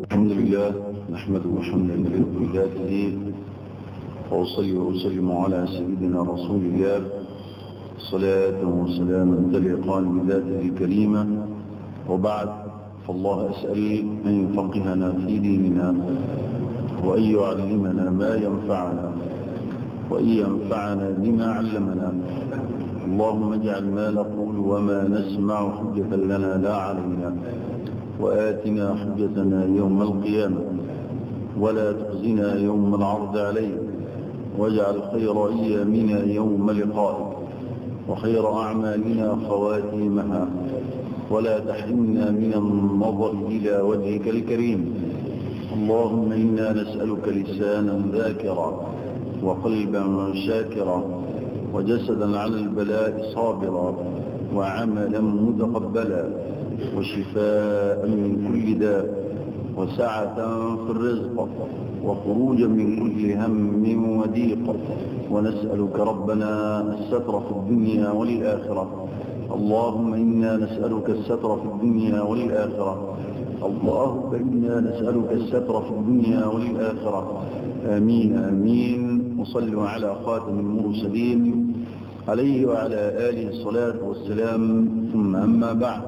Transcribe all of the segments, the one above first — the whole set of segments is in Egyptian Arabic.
الحمد لله نحمده حمدا يليق بذاته وأصلي وأسلم على سيدنا رسول الله صلاة وسلاما تليقان بذاته الكريمة وبعد فالله أسأل أن يفقهنا في ديننا وأن يعلمنا ما ينفعنا وأن ينفعنا بما علمنا اللهم اجعل ما نقول وما نسمع حجة لنا لا علينا وآتنا حجتنا يوم القيامة ولا تخزنا يوم العرض عليك واجعل خير أيامنا يوم لقائك وخير أعمالنا خواتيمها ولا تحرمنا من النظر إلى وجهك الكريم اللهم إنا نسألك لسانا ذاكرا وقلبا شاكرا وجسدا على البلاء صابرا وعملا متقبلا وشفاء من كل داء وسعة في الرزق وخروجا من كل هم وضيق ونسألك ربنا الستر في الدنيا والآخرة اللهم إنا نسألك الستر في الدنيا والآخرة اللهم إنا نسألك الستر في الدنيا والآخرة آمين آمين وصلوا على خاتم المرسلين عليه وعلى آله الصلاة والسلام ثم أما بعد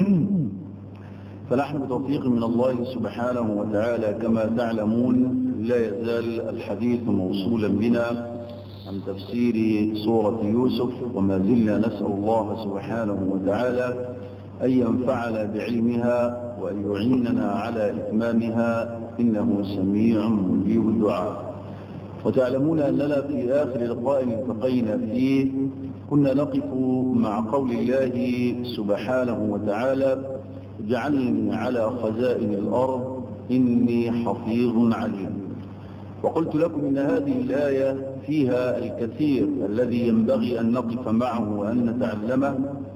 فنحن بتوفيق من الله سبحانه وتعالى كما تعلمون لا يزال الحديث موصولا بنا عن تفسير سورة يوسف وما زلنا نسأل الله سبحانه وتعالى أن ينفعنا بعلمها وأن يعيننا على إتمامها إنه سميع مجيب الدعاء وتعلمون أننا في آخر لقاء التقينا فيه كنا نقف مع قول الله سبحانه وتعالى اجعلني على خزائن الأرض إني حفيظ عليم وقلت لكم إن هذه الآية فيها الكثير الذي ينبغي أن نقف معه وأن نتعلمه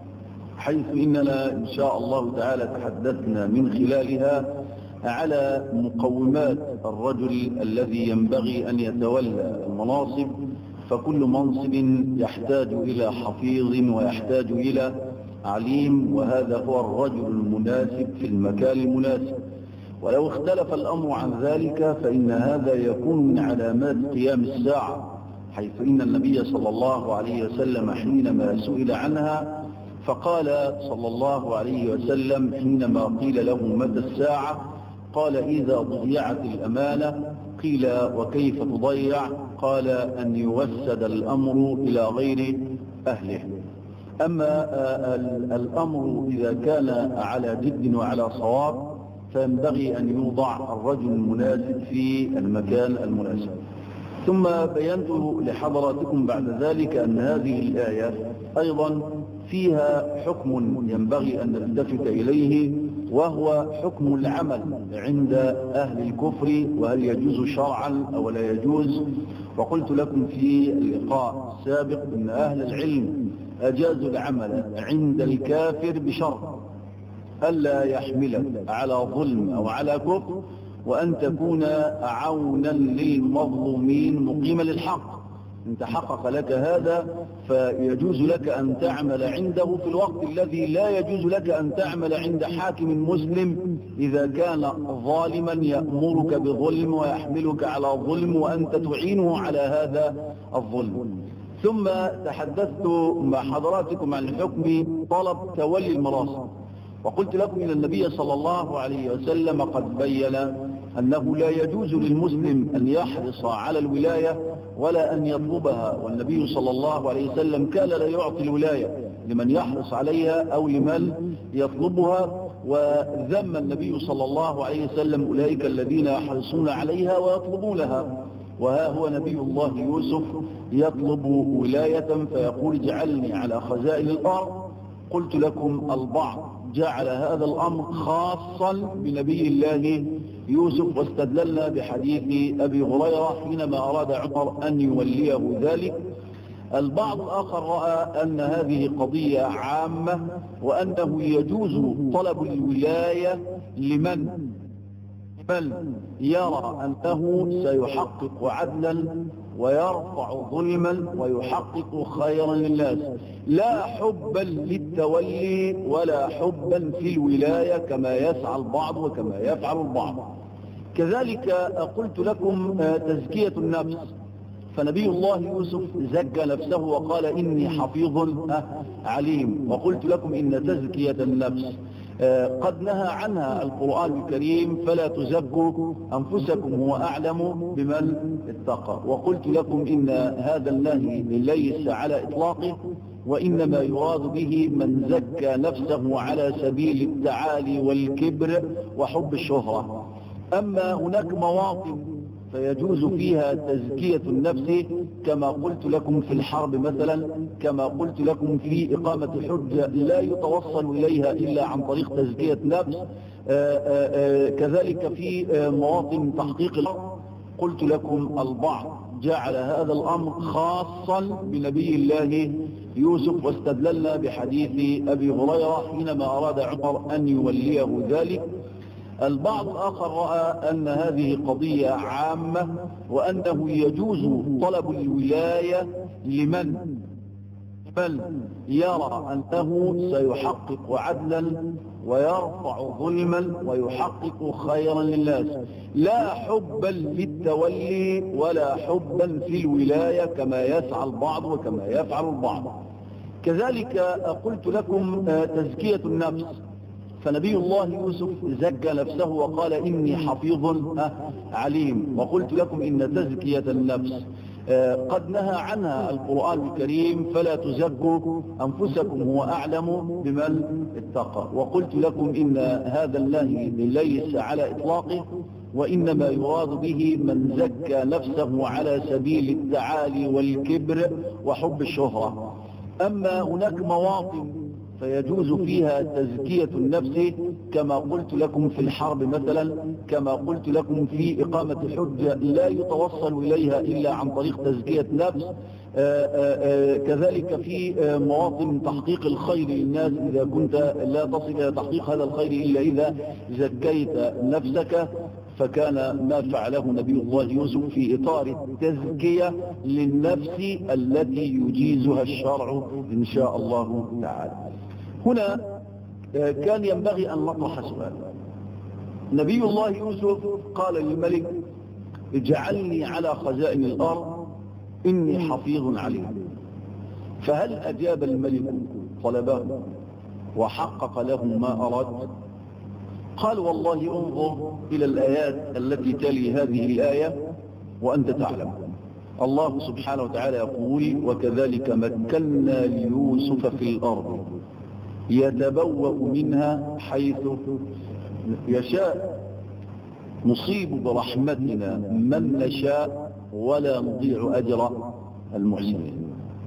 حيث إننا إن شاء الله تعالى تحدثنا من خلالها على مقومات الرجل الذي ينبغي أن يتولى المناصب فكل منصب يحتاج إلى حفيظ ويحتاج إلى عليم وهذا هو الرجل المناسب في المكان المناسب ولو اختلف الأمر عن ذلك فإن هذا يكون من علامات قيام الساعة حيث إن النبي صلى الله عليه وسلم حينما سئل عنها فقال صلى الله عليه وسلم حينما قيل له متى الساعة قال إذا ضيعت الأمانة قيل وكيف تضيع قال أن يوسد الأمر إلى غير أهله أما الأمر إذا كان على جد وعلى صواب فينبغي أن يوضع الرجل المناسب في المكان المناسب ثم بينت لحضراتكم بعد ذلك أن هذه الآية أيضا فيها حكم ينبغي أن نلتفت إليه وهو حكم العمل عند أهل الكفر وهل يجوز شرعا أو لا يجوز وقلت لكم في اللقاء السابق أن أهل العلم أجازوا العمل عند الكافر بشرط ألا يحملك على ظلم أو على كفر وأن تكون عونا للمظلومين مقيما للحق إن تحقق لك هذا فيجوز لك أن تعمل عنده في الوقت الذي لا يجوز لك أن تعمل عند حاكم مسلم إذا كان ظالما يأمرك بظلم ويحملك على ظلم وأنت تعينه على هذا الظلم ثم تحدثت مع حضراتكم عن حكم طلب تولي المناصب وقلت لكم إن النبي صلى الله عليه وسلم قد بين أنه لا يجوز للمسلم أن يحرص على الولاية ولا أن يطلبها والنبي صلى الله عليه وسلم كان لا يعطي الولاية لمن يحرص عليها أو لمن يطلبها وذم النبي صلى الله عليه وسلم أولئك الذين يحرصون عليها ويطلبونها وها هو نبي الله يوسف يطلب ولاية فيقول اجعلني على خزائن الأرض قلت لكم البعض جعل هذا الأمر خاصا بنبي الله يوسف واستدللنا بحديث أبي هريرة حينما أراد عمر أن يوليه ذلك البعض الآخر رأى أن هذه قضية عامة وأنه يجوز طلب الولاية لمن بل يرى أنه سيحقق عدلا ويرفع ظلما ويحقق خيرا للناس لا حبا للتولي ولا حبا في الولاية كما يسعى البعض وكما يفعل البعض كذلك قلت لكم تزكية النفس فنبي الله يوسف زكى نفسه وقال إني حفيظ عليم وقلت لكم إن تزكية النفس قد نهى عنها القرآن الكريم فلا تزكوا أنفسكم هو أعلم بمن اتقى وقلت لكم إن هذا النهي ليس على إطلاقه وإنما يراد به من زكى نفسه على سبيل التعالي والكبر وحب الشهرة أما هناك مواطن فيجوز فيها تزكية النفس كما قلت لكم في الحرب مثلا كما قلت لكم في إقامة حجة لا يتوصل إليها إلا عن طريق تزكية نفس آآ آآ كذلك في مواطن تحقيق الأمر قلت لكم البعض جعل هذا الأمر خاصا بنبي الله يوسف واستدللنا بحديث أبي هريرة حينما أراد عمر أن يوليه ذلك البعض الآخر رأى أن هذه قضية عامة وأنه يجوز طلب الولاية لمن بل يرى أنه سيحقق عدلا ويرفع ظلما ويحقق خيرا للناس لا حبا للتولي ولا حبا في الولاية كما يسعى البعض وكما يفعل البعض كذلك قلت لكم تزكية النفس فنبي الله يوسف زكى نفسه وقال إني حفيظ عليم وقلت لكم إن تزكية النفس قد نهى عنها القرآن الكريم فلا تزكوا أنفسكم هو أعلم بمن اتقى وقلت لكم إن هذا النهي ليس على إطلاقه وإنما يراد به من زكى نفسه على سبيل التعالي والكبر وحب الشهرة أما هناك مواطن فيجوز فيها تزكية النفس كما قلت لكم في الحرب مثلا كما قلت لكم في إقامة حجة لا يتوصل إليها إلا عن طريق تزكية نفس آآ آآ كذلك في مواطن تحقيق الخير للناس إذا كنت لا تصل إلى تحقيق هذا الخير إلا إذا زكيت نفسك فكان ما فعله نبي الله يوسف في إطار التزكية للنفس التي يجيزها الشرع إن شاء الله تعالى هنا كان ينبغي أن نطرح سؤال نبي الله يوسف قال للملك اجعلني على خزائن الأرض إني حفيظ عليم فهل أجاب الملك طلبه وحقق له ما أراد قال والله انظر إلى الآيات التي تلي هذه الآية وأنت تعلم الله سبحانه وتعالى يقول وكذلك مكنا ليوسف في الأرض يتبوأ منها حيث يشاء نصيب برحمتنا من نشاء ولا نضيع أجر المحسنين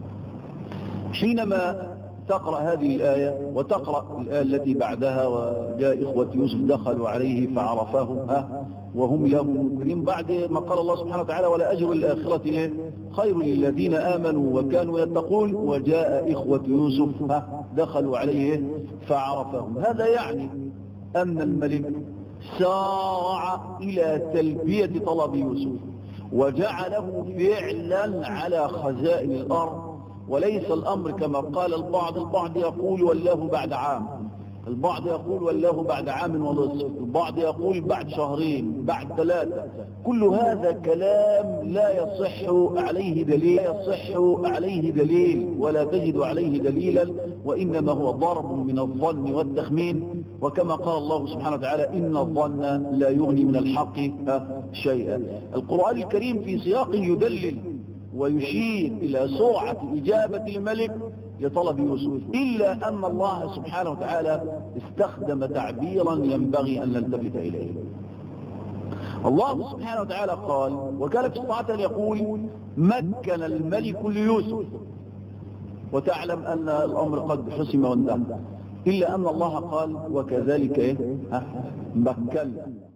حينما تقرأ هذه الآية وتقرأ الآية التي بعدها وجاء إخوة يوسف دخلوا عليه فعرفاهم وهم له منكرين بعد ما قال الله سبحانه وتعالى ولا أجر الآخرة خير للذين آمنوا وكانوا يتقون وجاء إخوة يوسف دخلوا عليه فعرفهم هذا يعني أن الملك سارع إلى تلبية طلب يوسف وجعله فعلا على خزائن الأرض وليس الأمر كما قال البعض البعض يقول والله بعد عام البعض يقول والله بعد عام ونصف البعض يقول بعد شهرين بعد ثلاثة كل هذا كلام لا يصح عليه دليل لا يصح عليه دليل ولا تجد عليه دليلا وإنما هو ضرب من الظن والتخمين وكما قال الله سبحانه وتعالى إن الظن لا يغني من الحق شيئا القرآن الكريم في سياق يدلل ويشير إلى سرعة إجابة الملك لطلب يوسف إلا أن الله سبحانه وتعالى استخدم تعبيرا ينبغي أن نلتفت إليه الله سبحانه وتعالى قال وكان في استطاعة أن يقول مكن الملك ليوسف وتعلم أن الأمر قد حسم وانتهى إلا أن الله قال وكذلك إيه؟ مكن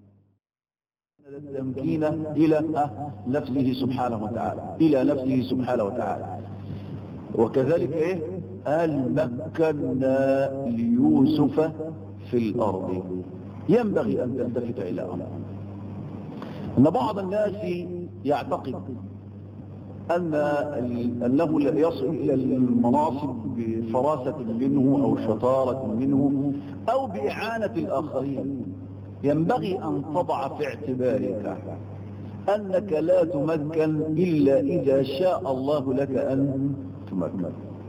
التمكين إلى نفسه سبحانه وتعالى إلى نفسه سبحانه وتعالى وكذلك إيه قال مكنا ليوسف في الأرض ينبغي أن تلتفت إلى أمر أن بعض الناس يعتقد أن أنه يصل إلى المناصب بفراسة منه أو شطارة منه أو بإعانة الآخرين ينبغي أن تضع في اعتبارك أنك لا تمكن إلا إذا شاء الله لك أن تمكن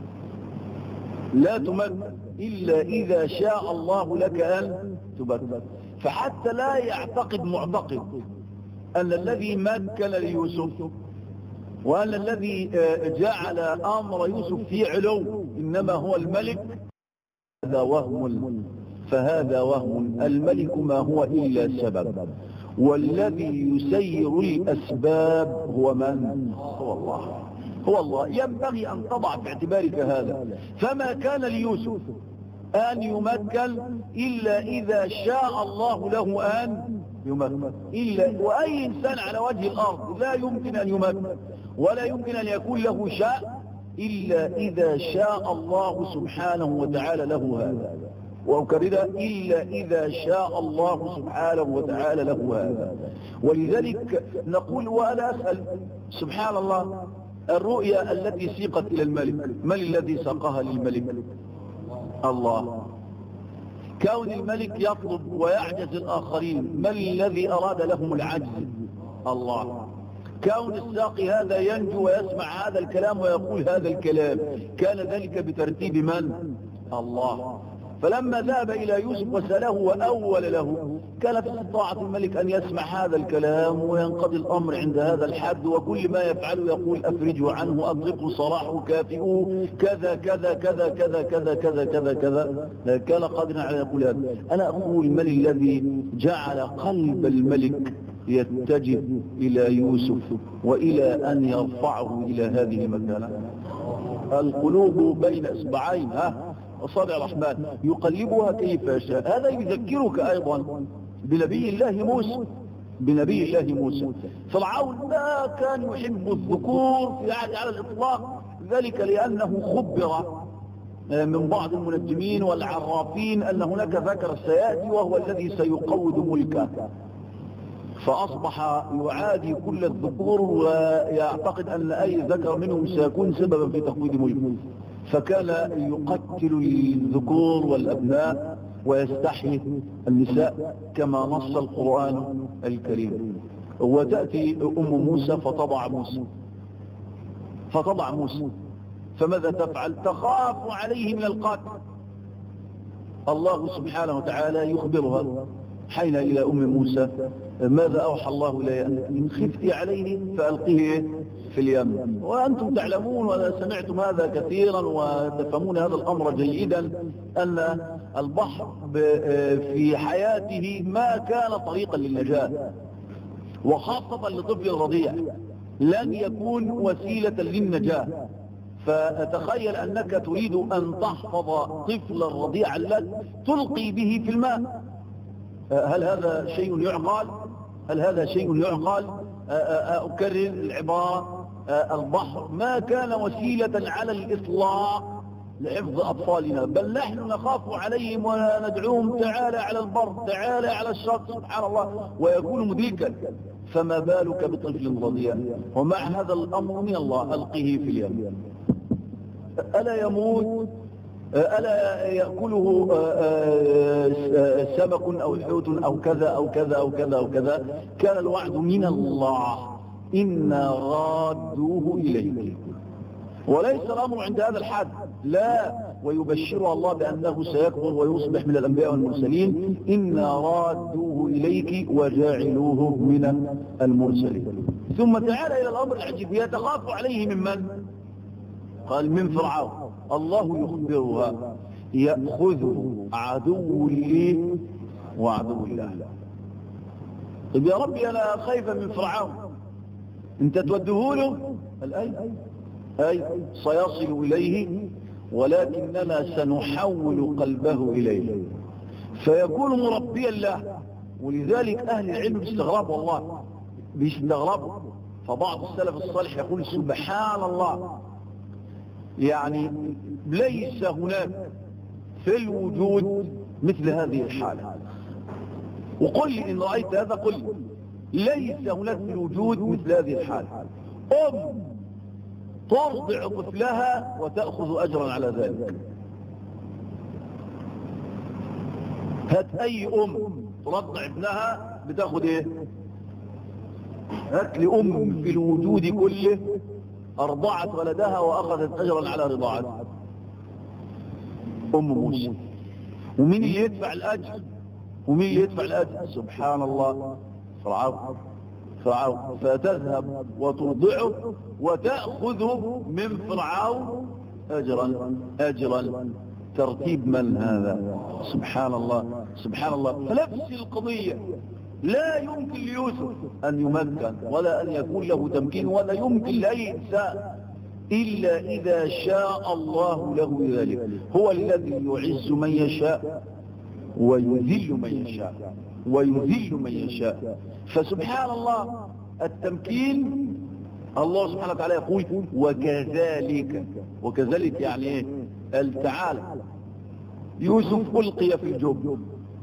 لا تمكن إلا إذا شاء الله لك أن تمكن فحتى لا يعتقد معتقد أن الذي مكن ليوسف وأن الذي جعل أمر يوسف في علو إنما هو الملك هذا وهم فهذا وهم الملك ما هو إلا سبب والذي يسير الأسباب هو من هو الله هو الله ينبغي أن تضع في اعتبارك هذا فما كان ليوسف أن يمكن إلا إذا شاء الله له أن يمكن إلا وأي إنسان على وجه الأرض لا يمكن أن يمكن ولا يمكن أن يكون له شاء إلا إذا شاء الله سبحانه وتعالى له هذا وأكرر إلا إذا شاء الله سبحانه وتعالى له هذا ولذلك نقول وأنا أسأل سبحان الله الرؤيا التي سيقت إلى الملك من الذي ساقها للملك الله كون الملك يطلب ويعجز الآخرين من الذي أراد لهم العجز الله كون الساقي هذا ينجو ويسمع هذا الكلام ويقول هذا الكلام كان ذلك بترتيب من الله فلما ذهب إلى يوسف وسأله وأول له كانت استطاعة الملك أن يسمع هذا الكلام وينقضي الأمر عند هذا الحد وكل ما يفعله يقول أفرجوا عنه أطلقوا صراحه كافئوه كذا كذا كذا كذا كذا كذا كذا كذا كان قادرا على يقول هذا أنا أقول من الذي جعل قلب الملك يتجه إلى يوسف وإلى أن يرفعه إلى هذه المكانة القلوب بين إصبعين ها أصابع الرحمن يقلبها كيف يشاء هذا يذكرك أيضا بنبي الله موسى بنبي الله موسى فرعون ما كان يحب الذكور في على الإطلاق ذلك لأنه خبر من بعض المنجمين والعرافين أن هناك ذكر سيأتي وهو الذي سيقود ملكه فأصبح يعادي كل الذكور ويعتقد أن أي ذكر منهم سيكون سببا في تقويد ملكه فكان يقتل الذكور والأبناء ويستحيي النساء كما نص القرآن الكريم وتأتي أم موسى فتضع موسى فتضع موسى فماذا تفعل تخاف عليه من القتل الله سبحانه وتعالى يخبرها حين إلى أم موسى ماذا أوحى الله إلي إن خفت عليه فألقيه في اليم وأنتم تعلمون وسمعتم هذا كثيرا وتفهمون هذا الأمر جيدا أن البحر في حياته ما كان طريقا للنجاة وخاصة لطفل رضيع لن يكون وسيلة للنجاة فتخيل أنك تريد أن تحفظ طفلا رضيعا لك تلقي به في الماء هل هذا شيء يعقل هل هذا شيء يعقل أكرر العبارة البحر ما كان وسيلة على الإطلاق لحفظ أطفالنا بل نحن نخاف عليهم وندعوهم تعالى على البر تعالى على الشط سبحان الله ويكون مدركا فما بالك بطفل رضيع ومع هذا الأمر من الله ألقيه في اليم ألا يموت ألا يأكله سمك أو حوت أو كذا أو كذا أو كذا أو كذا كان الوعد من الله إنا رادوه إليك وليس الأمر عند هذا الحد لا ويبشر الله بأنه سيكبر ويصبح من الأنبياء والمرسلين إنا رادوه إليك وجاعلوه من المرسلين ثم تعالى إلى الأمر العجيب يتخاف عليه من من قال من فرعون الله يخبرها يأخذ عدو لي وعدو الله طيب يا ربي أنا خايفة من فرعون انت توده له الأي أي سيصل إليه ولكننا سنحول قلبه إليه فيكون مربيا له ولذلك أهل العلم بيستغربوا والله بيستغربوا فبعض السلف الصالح يقول سبحان الله يعني ليس هناك في الوجود مثل هذه الحالة وقل لي إن رأيت هذا قل لي ليس هناك في الوجود مثل هذه الحالة أم ترضع طفلها وتأخذ أجرا على ذلك هات أي أم ترضع ابنها بتاخد ايه هات لي ام في الوجود كله ارضعت ولدها واخذت اجرا على رضاعته ام موسى ومين اللي يدفع الاجر ومين اللي يدفع الاجر سبحان الله فرعون فرعون فتذهب وترضعه وتأخذه من فرعون أجرا أجرا ترتيب من هذا سبحان الله سبحان الله فنفس القضية لا يمكن ليوسف أن يمكن ولا أن يكون له تمكين ولا يمكن لأي إنسان إلا إذا شاء الله له ذلك هو الذي يعز من يشاء ويذل من يشاء ويذل من يشاء فسبحان الله التمكين الله سبحانه وتعالى يقول وكذلك وكذلك يعني ايه قال تعالى يوسف ألقي في الجب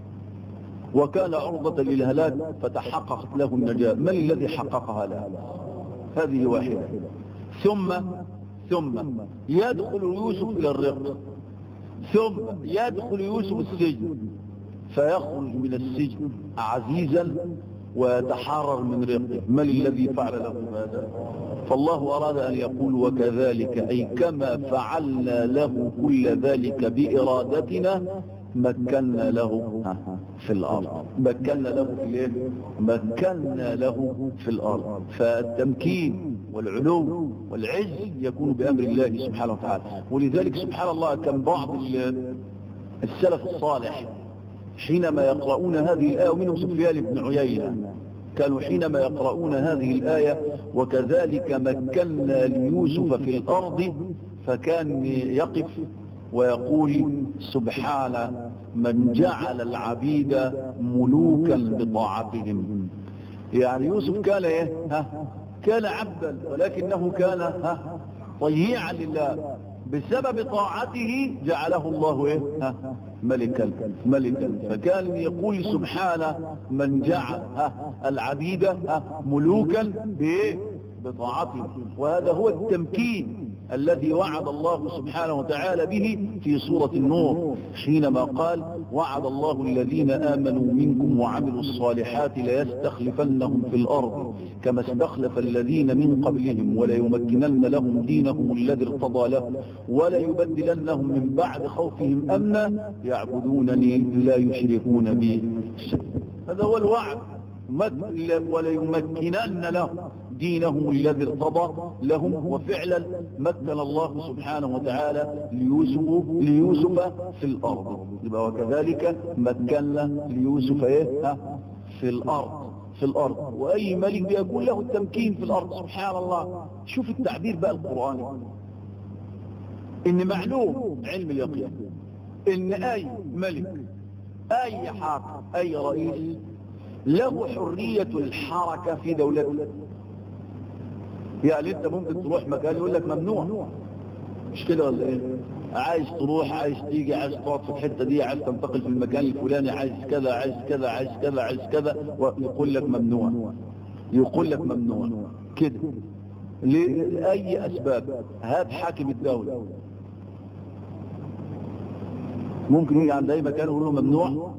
وكان عرضة للهلاك فتحققت له النجاة من الذي حققها له هذه واحدة ثم ثم يدخل يوسف إلى الرق ثم يدخل يوسف السجن فيخرج من السجن عزيزا ويتحرر من رقه من الذي فعل له هذا فالله أراد أن يقول وكذلك أي كما فعلنا له كل ذلك بإرادتنا مكنا له في الأرض مكنا له في الايه مكنا له في الأرض فالتمكين والعلو والعز يكون بأمر الله سبحانه وتعالى ولذلك سبحان الله كان بعض السلف الصالح حينما يقرؤون هذه الآية ومنهم سفيان بن عيينة كانوا حينما يقرؤون هذه الآية وكذلك مكنا ليوسف في الأرض فكان يقف ويقول سبحان من جعل العبيد ملوكا بطاعتهم يعني يوسف كان ايه ها كان عبدا ولكنه كان ها طيعا لله بسبب طاعته جعله الله ايه ها ملكا ملكا فكان يقول سبحانه من جعل ها العبيد ها ملوكا بايه بطاعته وهذا هو التمكين الذي وعد الله سبحانه وتعالى به في سورة النور حينما قال وعد الله الذين آمنوا منكم وعملوا الصالحات ليستخلفنهم في الأرض كما استخلف الذين من قبلهم وليمكنن لهم دينهم الذي ارتضى له وليبدلنهم من بعد خوفهم أمنا يعبدونني لا يشركون بي هذا هو الوعد وليمكنن لهم دينهم الذي ارتضى لهم وفعلا مكن الله سبحانه وتعالى ليوسف, ليوسف في الأرض يبقى وكذلك مكنا ليوسف ايه في الأرض في الأرض وأي ملك بيكون له التمكين في الأرض سبحان الله شوف التعبير بقى القرآني إن معلوم علم اليقين إن أي ملك أي حاكم أي رئيس له حرية الحركة في دولته يعني انت ممكن تروح مكان يقول لك ممنوع مش كده ولا ايه عايز تروح عايز تيجي عايز تقعد في الحته دي عايز تنتقل في المكان الفلاني عايز كذا عايز كذا عايز كذا عايز كذا ويقول لك ممنوع يقول لك ممنوع كده لأي أسباب هات حاكم الدولة ممكن يجي عند أي مكان يقول له ممنوع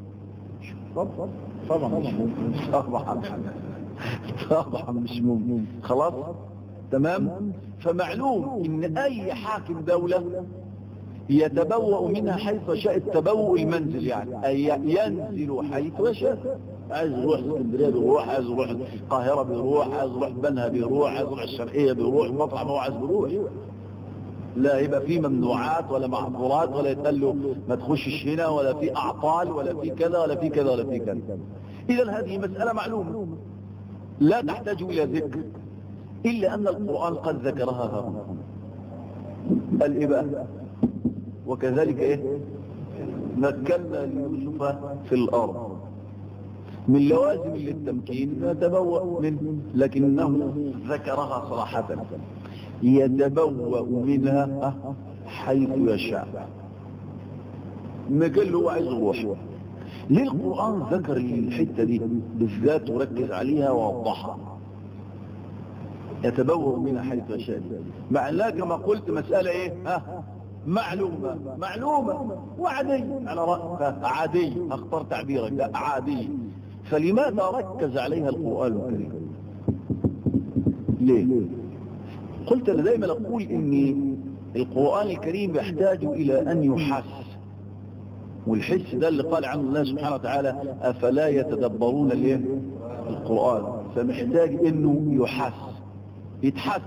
طبعا مش ممكن طبعا طبعا مش ممكن خلاص تمام فمعلوم ان اي حاكم دولة يتبوأ منها حيث شاء التبوء المنزل يعني اي ينزل حيث شاء عايز يروح اسكندريه بيروح عايز يروح القاهره بيروح عايز يروح بنها بيروح عايز يروح الشرقيه بيروح مطعم هو عايز بيروح لا يبقى في ممنوعات ولا محظورات ولا يتقال له ما تخشش هنا ولا في اعطال ولا في كذا ولا في كذا ولا في كذا اذا هذه مساله معلومه لا تحتاج إلى ذكر إلا أن القرآن قد ذكرها هنا قال إيه بقى وكذلك إيه مكنا ليوسف في الأرض من لوازم للتمكين يتبوأ منه لكنه ذكرها صراحة يتبوأ منها حيث يشاء ما قال له عايز يروح ليه القرآن ذكر الحتة دي بالذات وركز عليها ووضحها يتبوأ منها حيث يشاء مع انها كما قلت مسألة ايه ها معلومة معلومة وعادي على رأسها عادي اختار تعبيرك لا عادي فلماذا ركز عليها القرآن الكريم ليه قلت أنا دائما أقول إن القرآن الكريم يحتاج إلى أن يحس والحس ده اللي قال عنه الله سبحانه وتعالى أفلا يتدبرون الايه القرآن فمحتاج إنه يحس يتحس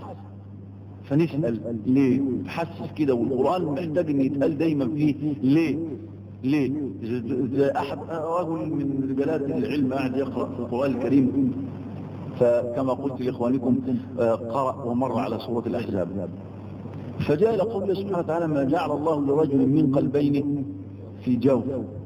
فنسأل ليه تحسس كده والقرآن محتاج ان يتقال دايما فيه ليه ليه إذا أحد رجل من رجالات العلم قاعد يقرأ في القرآن الكريم فكما قلت لإخوانكم قرأ ومر على سورة الأحزاب فجاء إلى قوله سبحانه وتعالى ما جعل الله لرجل من قلبين في جوف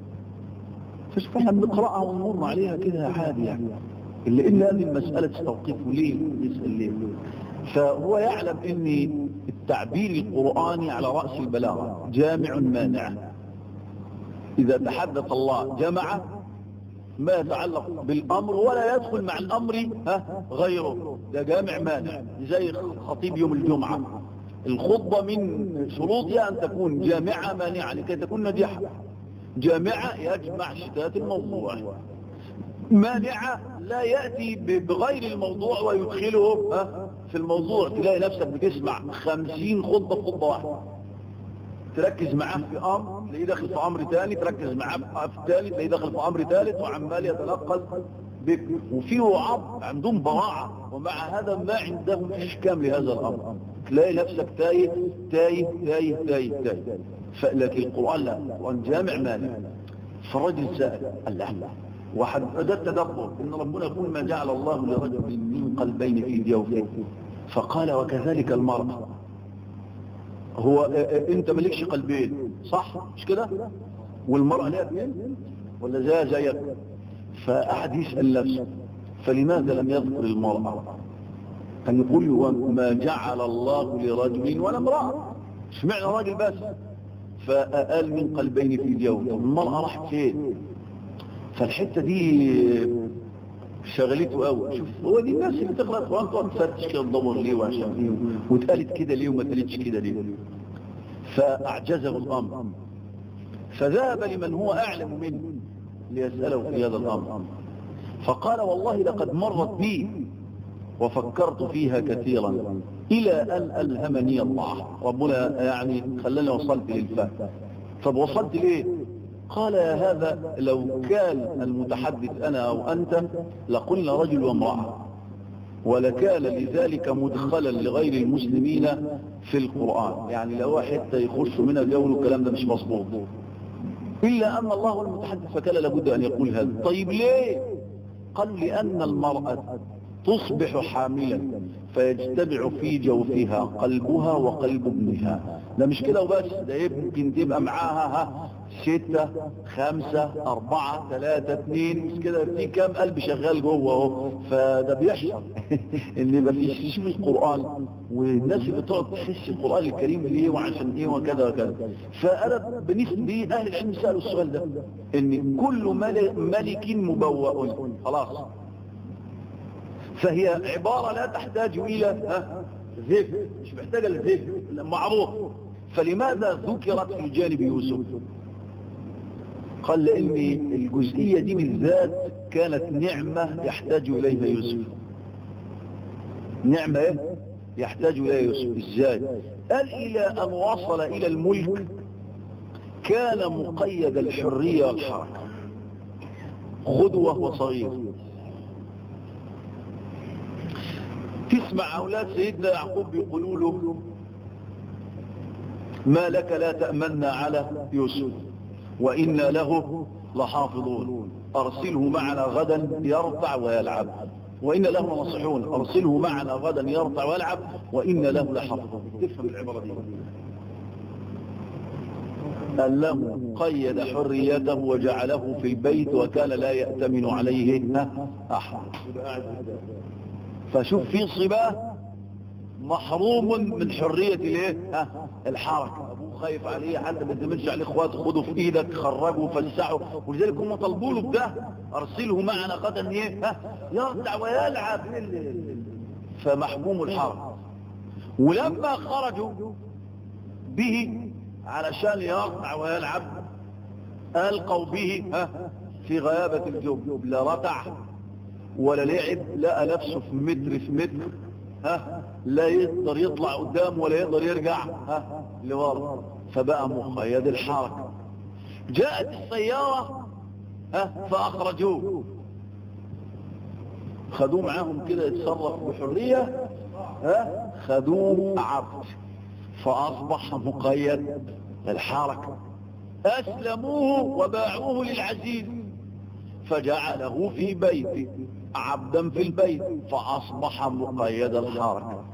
فشوف احنا بنقرأها ونمر عليها كده عادي يعني إلا إن هذه المسألة تستوقفه ليه يسأل ليه فهو يعلم ان التعبير القرآني على رأس البلاغة جامع مانع إذا تحدث الله جمع ما يتعلق بالأمر ولا يدخل مع الأمر ها غيره ده جامع مانع زي خطيب يوم الجمعة الخطبة من شروطها أن تكون جامعة مانعة لكي تكون نجاحة جامعة يجمع شتات الموضوع مانعة لا يأتي بغير الموضوع ويدخله في الموضوع تلاقي نفسك بتسمع خمسين خطبة في خطبة واحدة تركز معاه في أمر تلاقيه داخل في أمر تاني تركز معاه في ثالث تلاقيه داخل في أمر ثالث وعمال يتنقل بك وفي وعظ عندهم براعة ومع هذا ما عندهم إحكام لهذا الأمر تلاقي نفسك تايه تايه تايه تايه تايه لكن القرآن لا القرآن جامع مانع فالرجل سأل قال لا وحد ده التدبر ان ربنا يقول ما جعل الله لرجل من قلبين في جوفه فقال وكذلك المرأة هو انت مالكش قلبين صح مش كده والمرأة لها اثنين ولا زي زيك فأحد يسأل نفسه فلماذا لم يذكر المرأة كان يقول ما جعل الله لرجل ولا امرأة اشمعنى راجل بس فقال من قلبين في جوفه المرأة راحت فين فالحتة دي شغلته قوي شوف هو دي الناس اللي تقرأ القرآن تقعد تفتش كده تدور ليه وعشان ايه واتقالت كده ليه وما اتقالتش كده ليه فأعجزه الأمر فذهب لمن هو أعلم منه ليسأله في هذا الأمر فقال والله لقد مرت بي وفكرت فيها كثيرا إلى أن ألهمني الله ربنا يعني خلاني وصلت للفهم طب وصلت ليه قال يا هذا لو كان المتحدث أنا أو أنت لقلنا رجل وامرأة ولكان لذلك مدخلا لغير المسلمين في القرآن يعني لو حتى يخش من الجول الكلام ده مش مظبوط إلا أن الله هو المتحدث فكان لابد أن يقول هذا طيب ليه قال لأن المرأة تصبح حاملا فيجتمع في جوفها قلبها وقلب ابنها ده مش كده وبس ده يمكن تبقى معاها ها ستة خمسة أربعة ثلاثة اثنين مش كده في كام قلب شغال جوه اهو فده بيحصل ان يبقى في شوف القرآن والناس اللي بتقعد تحس القرآن الكريم ليه وعشان ايه وكذا وكذا فأنا بالنسبة لي أهل العلم سألوا السؤال ده ان كل ملك مبوأ خلاص فهي عبارة لا تحتاج إلى ذهن مش محتاجة للذهن معروف فلماذا ذكرت في جانب يوسف قال لأن الجزئية دي بالذات كانت نعمة يحتاج إليها يوسف نعمة ايه يحتاج إليها يوسف ازاي قال إلى أن وصل إلى الملك كان مقيد الحرية والحركة غدوة وصغير تسمع أولاد سيدنا يعقوب بيقولوا له ما لك لا تأمنا على يوسف وإنا له لحافظون أرسله معنا غدا يرتع ويلعب وإن له نصحون أرسله معنا غدا يرتع ويلعب وإن له لحافظون تفهم العبارة دي قال له قيد حريته وجعله في البيت وكان لا يأتمن عليه أحد فشوف في صباه محروم من حرية الايه الحركة ابوه خايف عليه حتى ما تمشي عليه اخواته خدوا في ايدك خرجوا فلسعوا ولذلك هم طلبوا له بده ارسله معنا غدا ايه يرتع ويلعب فمحكوم الحركة ولما خرجوا به علشان يقطع ويلعب ألقوا به ها في غيابة الجب لا رتع ولا لعب لقى نفسه في متر في متر ها لا يقدر يطلع قدام ولا يقدر يرجع ها لورا فبقى مقيد الحركة جاءت السيارة ها فأخرجوه خدوه معاهم كده يتصرف بحرية ها خدوه عبد فأصبح مقيد الحركة أسلموه وباعوه للعزيز فجعله في بيته عبدا في البيت فأصبح مقيد الحركة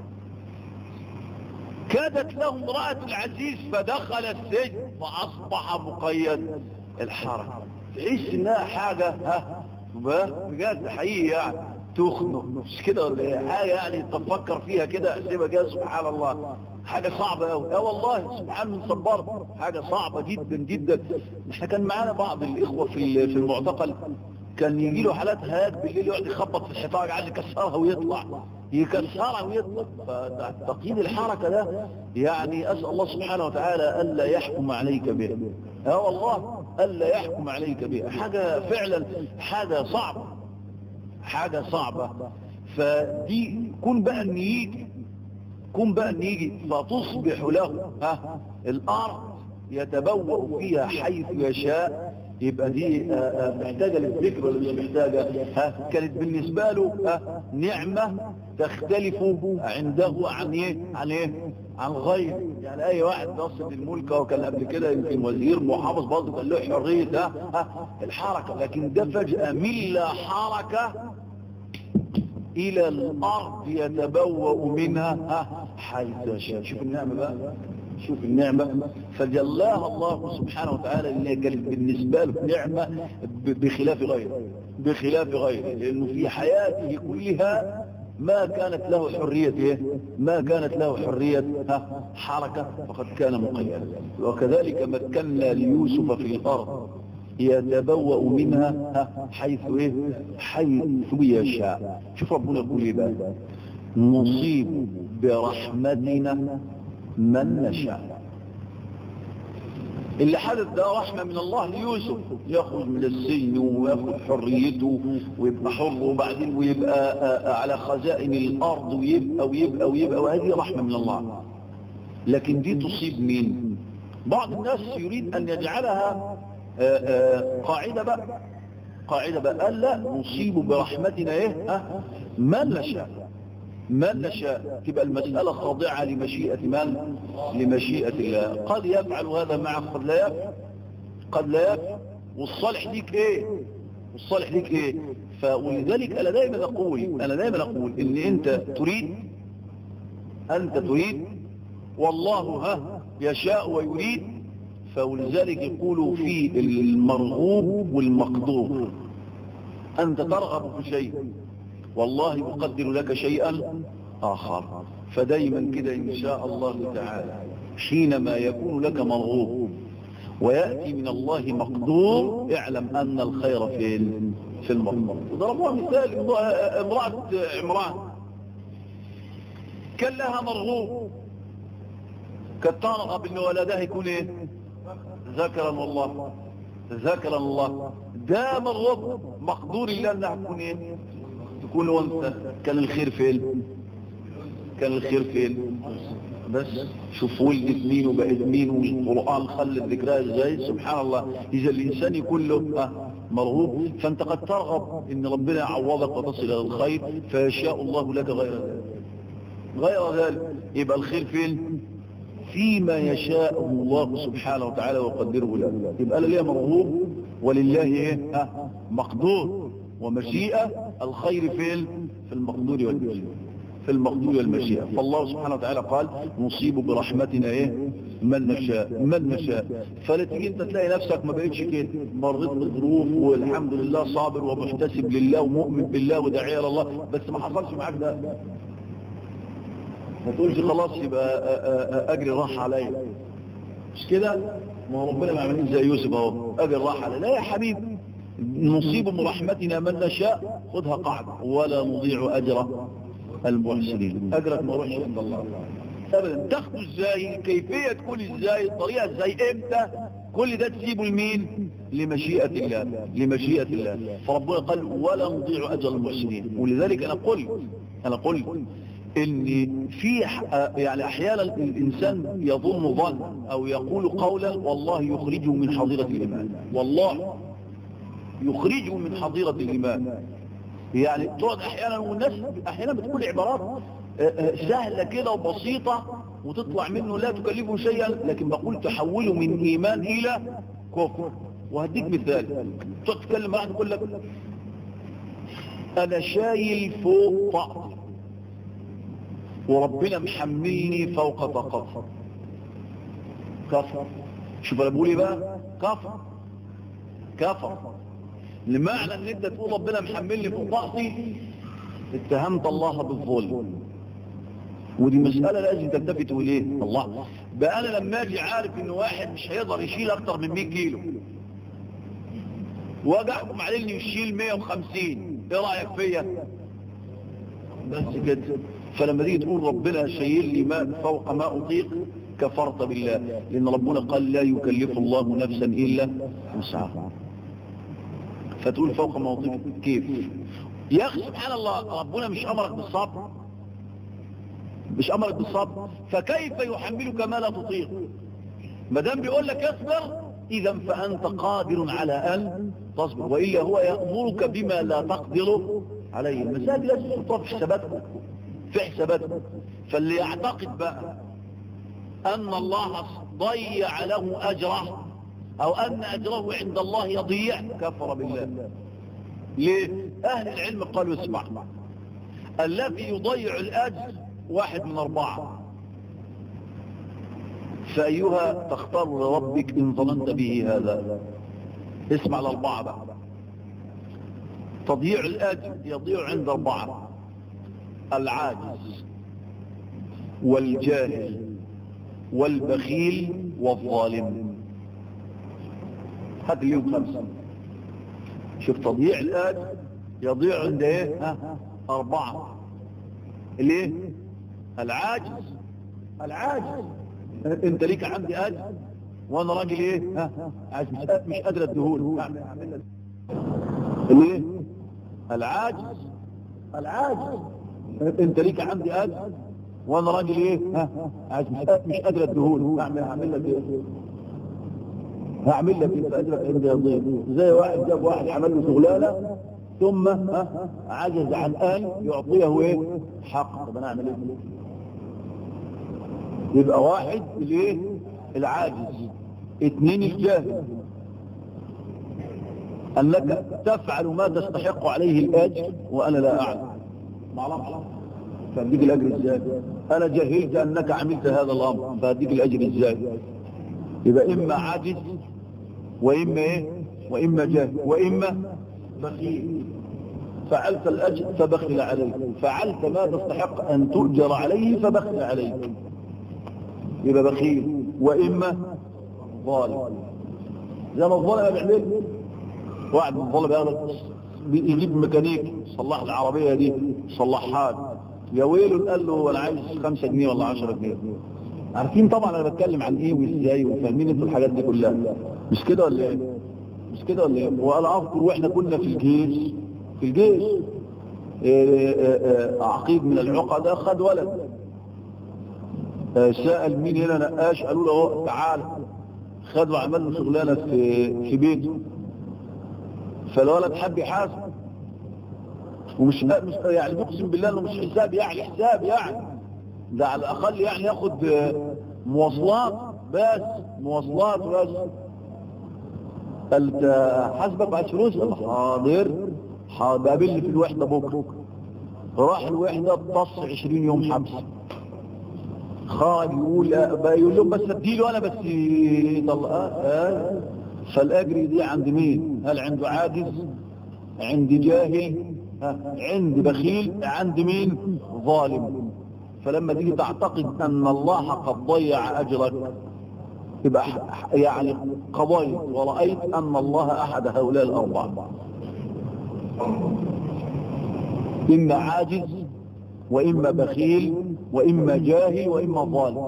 كادت له امرأة العزيز فدخل السجن فأصبح مقيد الحركة تحس انها حاجة ها بجد حقيقي يعني تخنق مش كده ولا ايه حاجة يعني تفكر فيها كده اسيبها كده سبحان الله حاجة صعبة قوي اه والله سبحان من صبر حاجة صعبة جدا جدا احنا كان معانا بعض الاخوة في في المعتقل كان يجي له حالات هياك بالليل يقعد يخبط في الحيطان قاعد يكسرها ويطلع يكسرها ويطلع فتقييد الحركة ده يعني أسأل الله سبحانه وتعالى ألا يحكم عليك به اه والله ألا يحكم عليك به حاجة فعلا حاجة صعبة حاجة صعبة فدي كون بقى ان يجي كون بقى ان يجي فتصبح له ها الارض يتبوأ فيها حيث يشاء يبقى دي محتاجة للذكر ولا مش محتاجة ها كانت بالنسبة له ها نعمة تختلف عنده عن ايه عن ايه عن غير يعني اي واحد نصب الملك وكان قبل كده يمكن وزير محافظ برضه كان له حرية ها ها الحركة لكن ده فجأة من لا حركة الى الارض يتبوأ منها ها حيث يشاء شوف النعمة بقى شوف النعمة فجلاها الله سبحانه وتعالى اللي كانت بالنسبة له نعمة بخلاف غيره بخلاف غيره لأنه في حياته كلها ما كانت له حرية إيه؟ ما كانت له حرية ها حركة فقد كان مقيدا وكذلك مكنا ليوسف في الأرض يتبوأ منها ها حيث إيه؟ حيث يشاء شوف ربنا يقول إيه بقى نصيب برحمتنا من نشاء اللي حدث ده رحمة من الله ليوسف يخرج من السجن وياخد حريته ويبقى حر وبعدين ويبقى على خزائن الأرض ويبقى ويبقى ويبقى وهذه رحمة من الله لكن دي تصيب مين بعض الناس يريد أن يجعلها قاعدة بقى قاعدة بقى قال لا نصيب برحمتنا ايه ها من نشاء من نشاء تبقى المسألة خاضعة لمشيئة من لمشيئة الله قد يفعل هذا معك قد لا يفعل قد لا يفعل والصالح ليك ايه والصالح ليك ايه فولذلك انا دايما اقول انا دايما اقول ان انت تريد انت تريد والله ها يشاء ويريد فولذلك يقولوا في المرغوب والمقدور انت ترغب في شيء والله يقدر لك شيئا آخر فدايما كده إن شاء الله تعالى حينما يكون لك مرغوب ويأتي من الله مقدور اعلم أن الخير في في المقدور وضربوها مثال امرأة عمران كان لها مرغوب كانت ترغب ان ولدها يكون ايه ذكرا والله ذكرا الله ده مرغوب مقدور الله انها تكون ايه تكون وانت كان الخير فين كان الخير فين بس شوف ولدت مين وبقت مين والقرآن خلت ذكرها ازاي سبحان الله اذا الانسان يكون له مرغوب فانت قد ترغب ان ربنا يعوضك وتصل الى الخير فيشاء الله لك غير ذلك غير ذلك يبقى الخير فين فيما يشاء الله سبحانه وتعالى ويقدره له يبقى لله مرغوب ولله ايه مقدور ومشيئة الخير في في المقدور والمشيئة في المقدور والمشيئة فالله سبحانه وتعالى قال نصيب برحمتنا ايه من نشاء من نشاء فلتجي انت تلاقي نفسك ما بقتش كده مريت بظروف والحمد لله صابر ومحتسب لله ومؤمن بالله وداعي الله بس ما حصلش معاك ده ما تقولش خلاص يبقى اجري راح عليا مش كده ما هو ربنا ما عملين زي يوسف اهو اجري راح عليا لا يا حبيبي نصيب برحمتنا من نشاء خذها قاعدة ولا نضيع أجر المحسنين أجرك ما روحش عند الله ابدا تاخده ازاي الكيفية تكون ازاي الطريقة ازاي امتى كل ده تسيبه لمين لمشيئة الله لمشيئة الله فربنا قال ولا نضيع اجر المحسنين ولذلك انا قلت انا قلت ان في يعني احيانا الانسان يظن ظن او يقول قولا والله يخرجه من حظيرة الايمان والله يخرجه من حظيرة الايمان يعني تقعد احيانا والناس احيانا بتقول عبارات سهلة كده وبسيطة وتطلع منه لا تكلفه شيئا لكن بقول تحوله من ايمان الى كفر وهديك مثال تقعد تتكلم واحد يقول لك انا شايل فوق طاقتي وربنا محملني فوق طاقتي كفر شوف انا بقول ايه بقى كفر كفر لمعنى ان انت تقول ربنا محملني فوق طاقتي اتهمت الله بالظلم ودي مسألة لازم تلتفت اليه الله بقى انا لما اجي عارف ان واحد مش هيقدر يشيل اكتر من 100 كيلو واجي احكم عليه انه يشيل 150 ايه رايك فيا بس كده فلما تيجي تقول ربنا شيل لي ما فوق ما اطيق كفرت بالله لان ربنا قال لا يكلف الله نفسا الا وسعها فتقول فوق ما اطيق كيف يا اخي سبحان الله ربنا مش امرك بالصبر مش امرك بالصبر فكيف يحملك ما لا تطيق ما دام بيقول لك اصبر اذا فانت قادر على ان تصبر والا هو يامرك بما لا تقدر عليه المسائل لازم تحطها في حساباتك في حساباتك فاللي يعتقد بقى ان الله ضيع له اجره او ان اجره عند الله يضيع كفر بالله ليه اهل العلم قالوا اسمع الذي يضيع الاجر واحد من اربعة فايها تختار لربك ان ظننت به هذا اسمع الاربعة بقى تضييع الاجر يضيع عند اربعة العاجز والجاهل والبخيل والظالم هذا اليوم خمسة شوف تضييع الاجر يضيع عند ايه ها اربعة ليه العاجز العاجز انت ليك عندي اجر وانا راجل ايه ها عاجز مش قادر اديهولك ليه العاجز العاجز انت ليك عندي اجر وانا راجل ايه ها عاجز مش قادر اديهولك اعمل اعمل لك ايه هعمل لك انت اجرك عندي يضيع زي واحد جاب واحد عمل له شغلانه ثم ها عجز عن ان يعطيه ايه حق طب انا اعمل ايه يبقى واحد الايه العاجز اثنين الجاهل انك تفعل ما تستحق عليه الاجر وانا لا اعلم معلم فاديك الاجر ازاي انا جهلت انك عملت هذا الامر فاديك الاجر ازاي يبقى اما عاجز واما ايه واما جاهل واما بخيل فعلت الاجر فبخل عليك فعلت ما تستحق ان تؤجر عليه فبخل عليك يبقى بخيل واما ظالم زي ما الظالم بيعمل واحد من الظالم ياخد يجيب ميكانيك صلح العربيه دي صلحها يا ويله قال له انا عايز 5 جنيه ولا 10 جنيه عارفين طبعا انا بتكلم عن ايه وازاي وفاهمين انتوا الحاجات دي كلها مش كده ولا ايه مش كده ولا ايه وانا اذكر واحنا كنا في الجيش في الجيش إيه إيه عقيد من العقدة خد ولد سأل مين هنا نقاش قالوا له تعال خد وعمل له شغلانه في في بيته فالولد حب يحاسب ومش مش يعني بقسم بالله انه مش حساب يعني حساب يعني ده على الاقل يعني ياخد مواصلات بس مواصلات بس قال حاسبك بعد فلوس حاضر حاضر قابلني في الوحده بكره راح الوحده اتص 20 يوم حبس خالد يقول يقول لهم بس اديله انا بس طلع آه. فالاجر يضيع عند مين هل عنده عاجز عندي جاهل عندي بخيل عند مين ظالم فلما تيجي تعتقد ان الله قد ضيع اجرك يبقى يعني قضيت ورأيت ان الله احد هؤلاء الاربعة اما عاجز وإما بخيل وإما جاهل وإما ظالم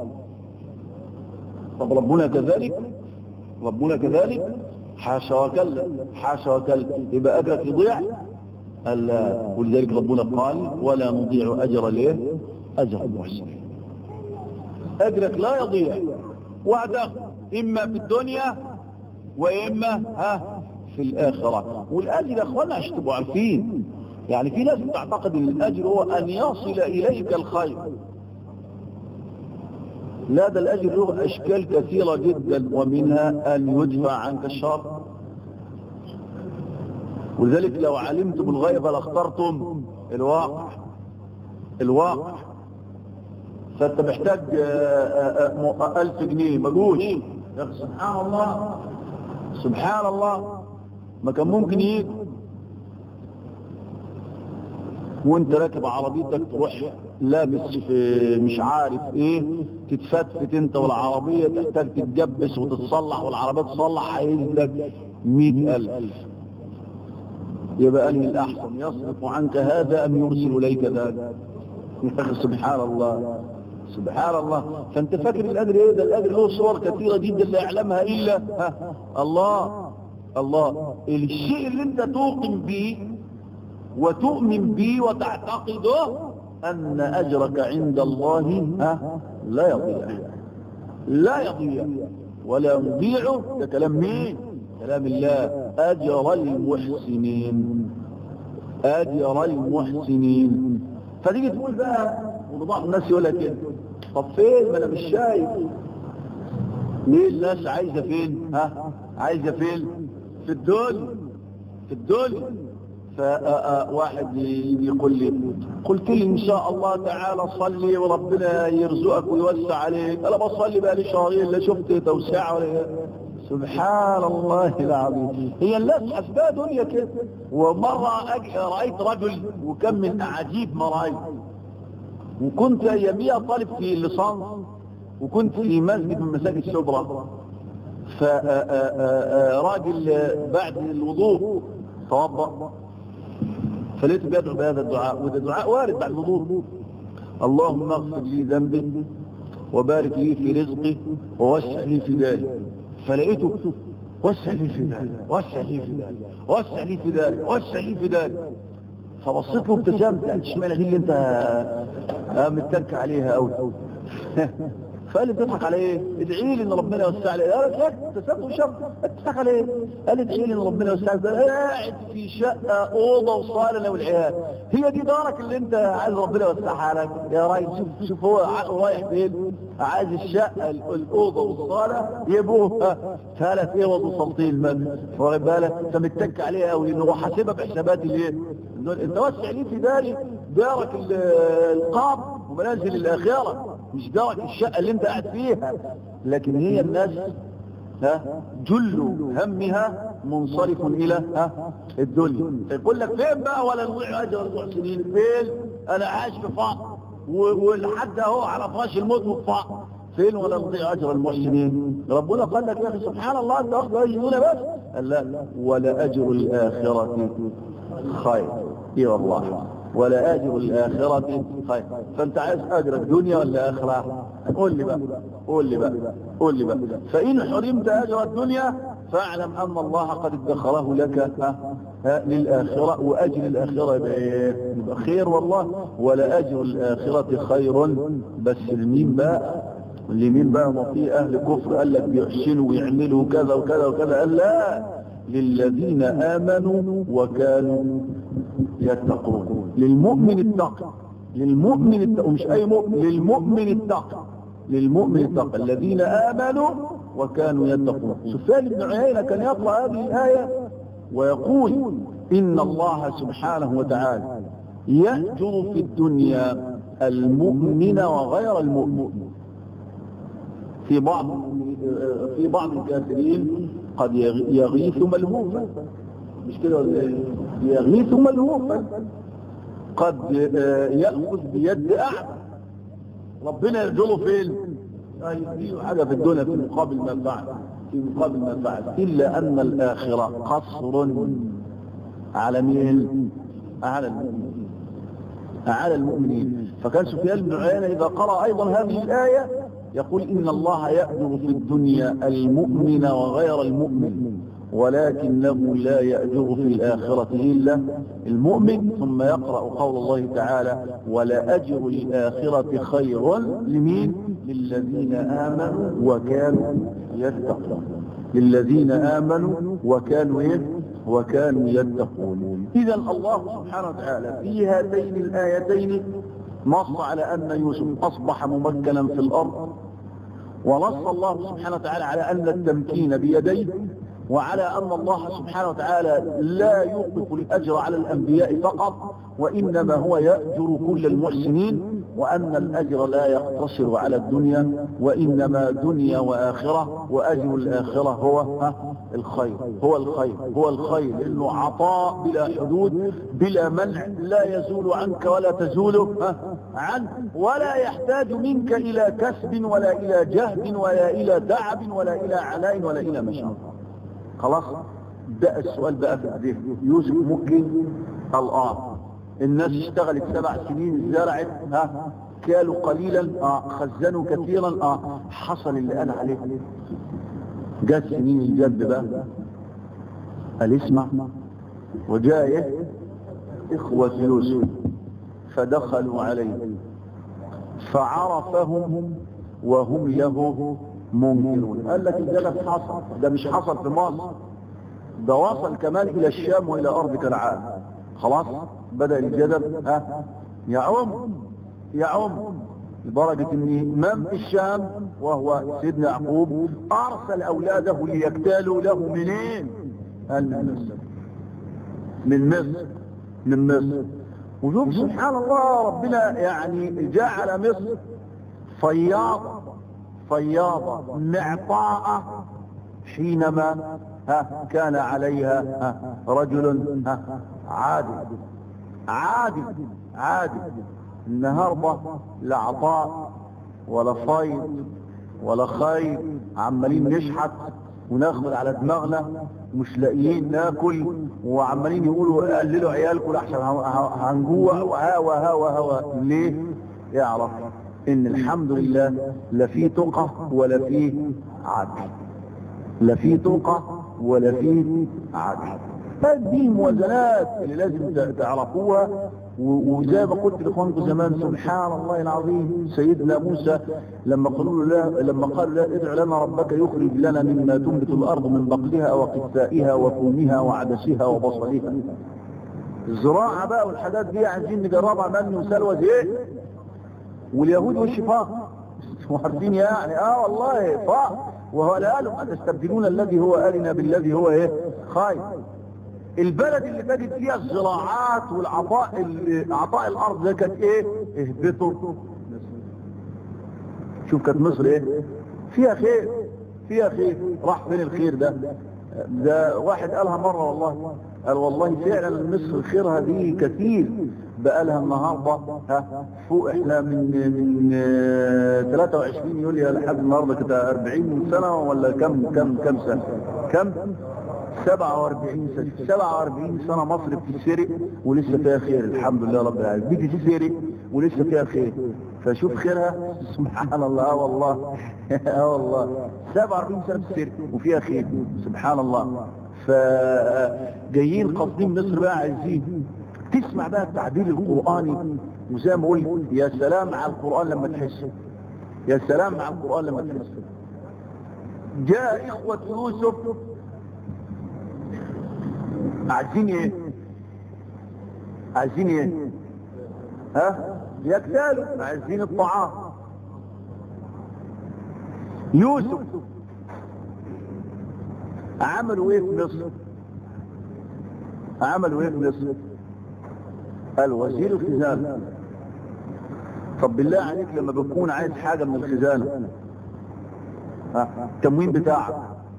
طب ربنا كذلك ربنا كذلك حاشا وكلا حاشا وكلا يبقى أجرك يضيع ألا ولذلك ربنا قال ولا نضيع أجر ليه أجر المحسنين أجرك لا يضيع وعده إما في الدنيا وإما ها في الآخرة والأجر يا أخوانا عشان تبقوا عارفين يعني في ناس تعتقد أن الأجر هو أن يصل إليك الخير لا ده الأجر له أشكال كثيرة جدا ومنها أن يدفع عنك الشر ولذلك لو علمتم الغيب لاخترتم الواقع الواقع فانت محتاج ألف جنيه مجوش سبحان الله سبحان الله ما كان ممكن يجي وانت راكب عربيتك تروح لابس في مش عارف ايه تتفتفت انت والعربية تحتاج تتجبس وتتصلح والعربية تصلح عايزك مئة ألف يبقى أنهي الأحسن يصرف عنك هذا أم يرسل إليك ذاك يا أخي سبحان الله سبحان الله فانت فاكر الأجر ايه ده الأجر له صور كثيرة جدا لا يعلمها إلا ها الله الله الشيء اللي انت توقن به وتؤمن به وتعتقده أن أجرك عند الله ها لا يضيع لا يضيع ولا يضيع ده كلام مين كلام الله أجر المحسنين أجر المحسنين فتيجي تقول بقى وبعض الناس يقول لك طب فين ما انا مش شايف ليه الناس عايزة فين ها عايزة فين في الدنيا في الدنيا فواحد يقول لي قلت لي ان شاء الله تعالى صلي وربنا يرزقك ويوسع عليك انا بصلي بقى لي شهرين لا شفت توسعه ولا سبحان الله العظيم هي الناس حسبها دنيا كده ومرة رأيت رجل وكم من أعجيب ما رأيت وكنت أياميها طالب في الليسانس وكنت في مسجد من مساجد شبرا فراجل بعد الوضوء توضأ فلقيته بيدعو بهذا الدعاء وده دعاء وارد بعد الوضوء اللهم اغفر لي ذنبي وبارك لي في رزقي ووسع لي في داري فلقيته وسع لي في داري وسع لي في داري وسع لي في داري وسع لي في داري فبصيت له ابتسامت قلت اشمعنى دي اللي انت متك عليها قوي فقال لي بتضحك على ايه ادعي لي ان ربنا يوسع لي قال لك ابتسمت وشرط بتضحك على ايه قال لي ادعي لي ان ربنا يوسع لي قاعد في شقه اوضه وصاله انا والعيال هي دي دارك اللي انت عايز ربنا يوسعها لك يا راجل شوف شوف هو رايح فين عايز الشقه الاوضه والصاله يبقوا ثلاث اوض وصلتين مثلا واخد بالك انت متك عليها قوي انه حاسبها بحسابات الايه انت وسع لي في داري دارك القاب ومنازل الاخره مش دارك الشقه اللي انت قاعد فيها لكن هي الناس ها جل همها منصرف الى ها الدنيا يقول لك فين بقى ولا نضيع اجر المحسنين فين انا عايش في فقر ولحد اهو على فراش الموت وفقر فين ولا نضيع اجر المحسنين ربنا قال لك يا اخي سبحان الله انت واخد اجر بس قال لا ولا اجر الاخره خير اي والله ولا اجر الاخره خير فانت عايز اجر الدنيا ولا اخره قول لي بقى قول لي بقى قول لي بقى فان حرمت اجر الدنيا فاعلم ان الله قد ادخره لك للاخره واجر الاخره يبقى ايه يبقى خير والله ولا اجر الاخره خير بس المين بقى اليمين بقى ما في اهل كفر قال لك بيحسنوا ويعملوا كذا وكذا وكذا قال لا للذين امنوا وكانوا يتقون للمؤمن التقى للمؤمن التقى ومش اي مؤمن للمؤمن التقى للمؤمن التقى الذين امنوا وكانوا يتقون سفيان بن عيينة كان يقرأ هذه الآية ويقول إن الله سبحانه وتعالى يأجر في الدنيا المؤمن وغير المؤمن في بعض في بعض الكافرين قد يغيث ملهوفا مش كده يغيث ملهوفا قد يأخذ بيد أعمى ربنا يرجله فين يديه حاجة في الدنيا في مقابل ما فعل في مقابل ما فعل إلا أن الآخرة قصر على مين على المؤمنين على المؤمنين فكان سفيان بن عيينة إذا قرأ أيضا هذه الآية يقول إن الله يأجر في الدنيا المؤمن وغير المؤمن ولكنه لا يأجر في الآخرة إلا المؤمن ثم يقرأ قول الله تعالى ولأجر الآخرة خير لمين للذين آمنوا وكانوا يتقون للذين آمنوا وكانوا إيه؟ وكانوا يتقون إذا الله سبحانه وتعالى في هاتين الآيتين نص على أن يوسف أصبح ممكنا في الأرض ونص الله سبحانه وتعالى على أن التمكين بيديه وعلى أن الله سبحانه وتعالى لا يوقف الأجر على الأنبياء فقط وإنما هو يأجر كل المحسنين وأن الأجر لا يقتصر على الدنيا وإنما دنيا وآخرة وأجر الآخرة هو الخير هو الخير هو الخير لأنه عطاء بلا حدود بلا منع لا يزول عنك ولا تزول عنك ولا يحتاج منك إلى كسب ولا إلى جهد ولا إلى تعب ولا إلى عناء ولا إلى مشاق خلاص ده السؤال بقى في الذهن يوسف ممكن الآن الناس اشتغلت سبع سنين زرعت ها كالوا قليلا اه خزنوا كثيرا اه حصل اللي انا عليه جاء سنين الجد بقى قال اسمع وجاء ايه اخوة يوسف فدخلوا عليه فعرفهم وهم له منكرون قال لك الجلس حصل ده مش حصل في مصر ده وصل كمان الى الشام والى ارض كنعان خلاص بدأ الجدل ها يعم يعم لدرجة ان امام الشام وهو سيدنا يعقوب ارسل اولاده ليقتالوا له منين قال من مصر من مصر من مصر وشوف سبحان الله ربنا يعني جعل مصر فياضة فياضة معطاءة حينما ها كان عليها ها رجل ها عادل عادل عادل النهاردة لا عطاء ولا فيض ولا خير عمالين نشحت وناخد على دماغنا ومش لاقيين ناكل وعمالين يقولوا قللوا عيالكم احسن هنجوع وها وها وها ليه يعرف ان الحمد لله لا في تقى ولا في عدل لا في تقى ولا في عدل فدي موازنات اللي لازم تعرفوها وزي ما قلت لاخوانكم زمان سبحان الله العظيم سيدنا موسى لما قالوا له لما قال لا ادع لنا ربك يخرج لنا مما تنبت الارض من بقلها وقثائها وفومها وعدسها وبصلها الزراعه بقى والحاجات دي عايزين نجربها من وسلوى زيت واليهود والشفاء عارفين يعني اه والله فاق وهو قالوا أتستبدلون الذي هو آلنا بالذي هو ايه خايف البلد اللي تجد فيها الزراعات والعطاء عطاء الارض ده كانت ايه اهبطوا شوف كانت مصر ايه فيها خير فيها خير راح فين الخير ده ده واحد قالها مرة والله قال والله فعلا مصر خيرها دي كثير بقالها النهاردة ها فوق احنا من من 23 يوليو لحد النهاردة كده 40 سنة ولا كم كم كم سنة كم 47 سنة 47 سنة مصر بتتسرق ولسه فيها خير الحمد لله رب العالمين بتتسرق ولسه فيها خير فشوف خيرها سبحان الله اه والله اه والله 47 سنة بتتسرق وفيها خير سبحان الله فجايين قاصدين مصر بقى عايزين تسمع بقى التعبير القرآني وزي ما قلت يا سلام على القرآن لما تحس يا سلام على القرآن لما تحس جاء إخوة يوسف عايزين ايه عايزين ايه ها يكتالوا عايزين الطعام يوسف عملوا ايه في مصر عملوا ايه في مصر الوزير الخزانة طب بالله عليك لما بتكون عايز حاجة من الخزانة ها التموين بتاعك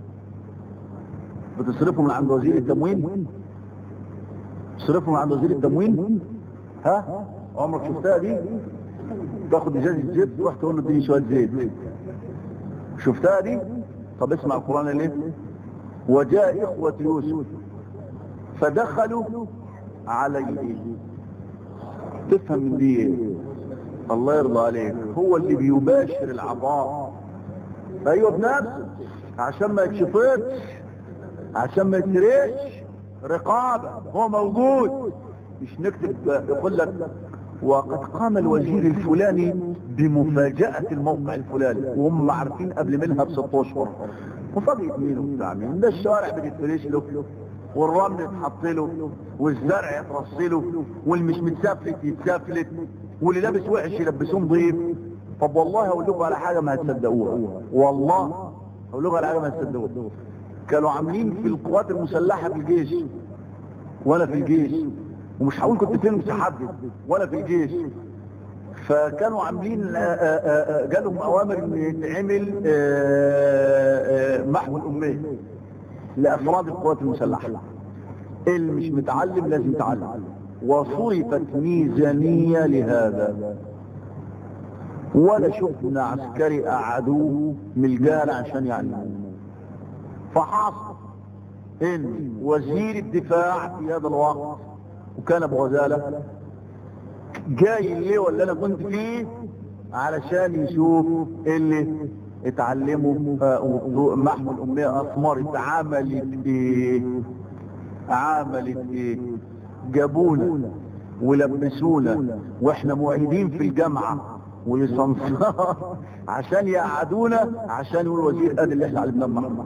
بتصرفه من عند وزير التموين تصرفه من عند وزير التموين ها عمرك شفتها دي تاخد ازازه زيت تروح تقول له اديني شويه زيت شفتها دي طب اسمع القران ليه وجاء اخوه يوسف فدخلوا عليه تفهم من دي ايه الله يرضى عليك هو اللي بيباشر العطاء ايوه بنفسه عشان ما يكشفطش عشان ما يتريش رقابة هو موجود مش نكتب يقول لك وقد قام الوزير الفلاني بمفاجأة الموقع الفلاني وهم عارفين قبل منها بست اشهر مفاجأة مين وبتاع مين ده الشوارع بتتفرش له والرمل يتحط له والزرع يترص له والمش متسفلت يتسفلت واللي لابس وحش يلبسوه نظيف طب والله هقول لكم على حاجه ما هتصدقوها والله هقول لكم على حاجه ما هتصدقوها كانوا عاملين في القوات المسلحه في الجيش وانا في الجيش ومش هقول كنت فين متحدد وانا في الجيش فكانوا عاملين جالهم اوامر ان يتعمل محو الاميه لافراد القوات المسلحه اللي مش متعلم لازم يتعلم وصرفت ميزانيه لهذا ولا شفنا عسكري قعدوه من الجال عشان يعلموه فحصل ان وزير الدفاع في هذا الوقت وكان ابو غزاله جاي اللي اللي انا كنت فيه علشان يشوف اللي اتعلموا محو الاميه اثمرت عملت ايه عملت ايه جابونا ولبسونا واحنا معيدين في الجامعه وليسانسات عشان يقعدونا عشان يقول وزير ادي اللي احنا علمناه محمد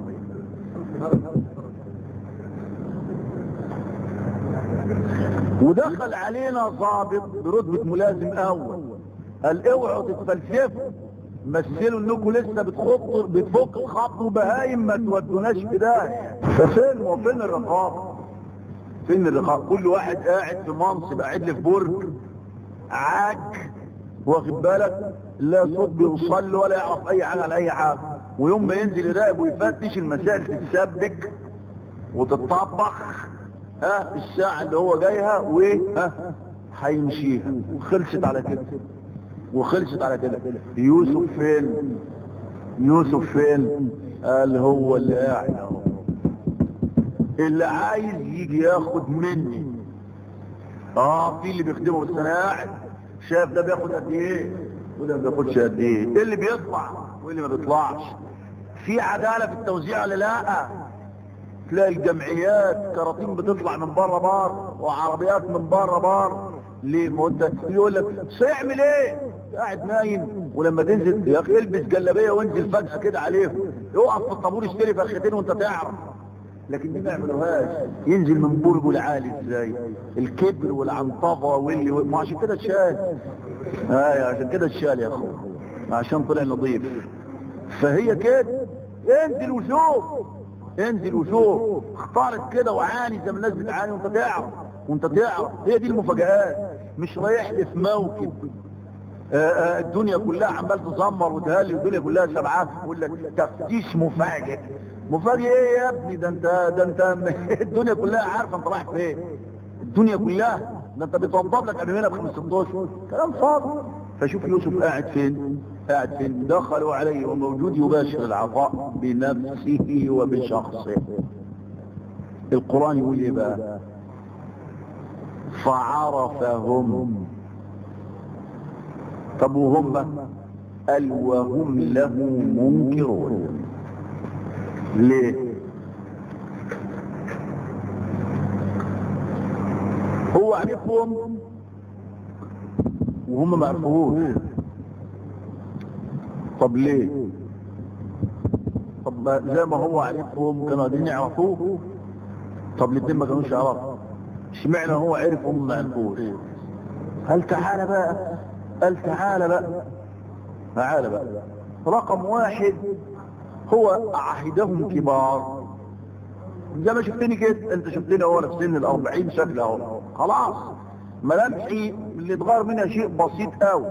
ودخل علينا ضابط برتبة ملازم اول قال اوعوا تتفلسفوا مثلوا انكم لسه بتخطوا بتفك خط بهايم ما تودوناش في ده ففين وفين الرقابه فين الرقابه كل واحد قاعد في منصب قاعد لي في برج عاج واخد بالك لا صوت بيوصل له ولا يعرف اي حاجه عن اي حاجه ويوم ما ينزل يراقب ويفتش المسائل تتسبك وتتطبخ ها الساعه اللي هو جايها وايه ها هيمشيها وخلصت على كده وخلصت على كده يوسف فين يوسف فين قال هو اللي قاعد اهو اللي عايز يجي ياخد مني اه في اللي بيخدمه بس انا قاعد شايف ده بياخد قد ايه وده ما بياخدش قد ايه ايه اللي بيطلع واللي ما بيطلعش في عداله في التوزيع ولا لا تلاقي الجمعيات كراتين بتطلع من بره بار وعربيات من بره بار ليه ما انت يقول لك سيعمل ايه قاعد نايم ولما تنزل يا اخي البس جلابيه وانزل فجاه كده عليهم يقف في الطابور يشتري فرختين وانت تعرف لكن دي ما يعملوهاش ينزل من برجه العالي ازاي الكبر والعنطفه واللي ما عشان كده اتشال ايوه عشان كده اتشال يا اخو عشان طلع نظيف فهي كده انزل وشوف انزل وشوف اختارت كده وعاني زي ما الناس بتعاني وانت تعرف وانت تعرف هي دي المفاجآت مش رايح لي في موكب آآ آآ الدنيا كلها عمال تزمر وتهلي والدنيا كلها سبعات يقول لك تفتيش مفاجئ مفاجئ ايه يا ابني ده انت ده انت الدنيا كلها عارفه انت رايح فين الدنيا كلها ده انت بتوضب لك قبل منها بخمس ست اشهر كلام فاضي فشوف يوسف قاعد فين قاعد فين دخلوا عليه وموجود يباشر العطاء بنفسه وبشخصه القرآن يقول ايه بقى فعرفهم طب وهم قال وهم له منكرون ليه هو عرفهم وهم ما عرفوهوش طب ليه طب زي ما هو عرفهم كانوا قاعدين يعرفوه طب الاثنين ما كانوش يعرفوا اشمعنى هو عرف وهم ما عرفوش قال تعالى بقى قال تعالى بقى تعالى بقى رقم واحد هو عهدهم كبار زي ما شفتني كده انت شفتني اهو انا في سن الاربعين شكل اهو خلاص ملامحي اللي اتغير منها شيء بسيط قوي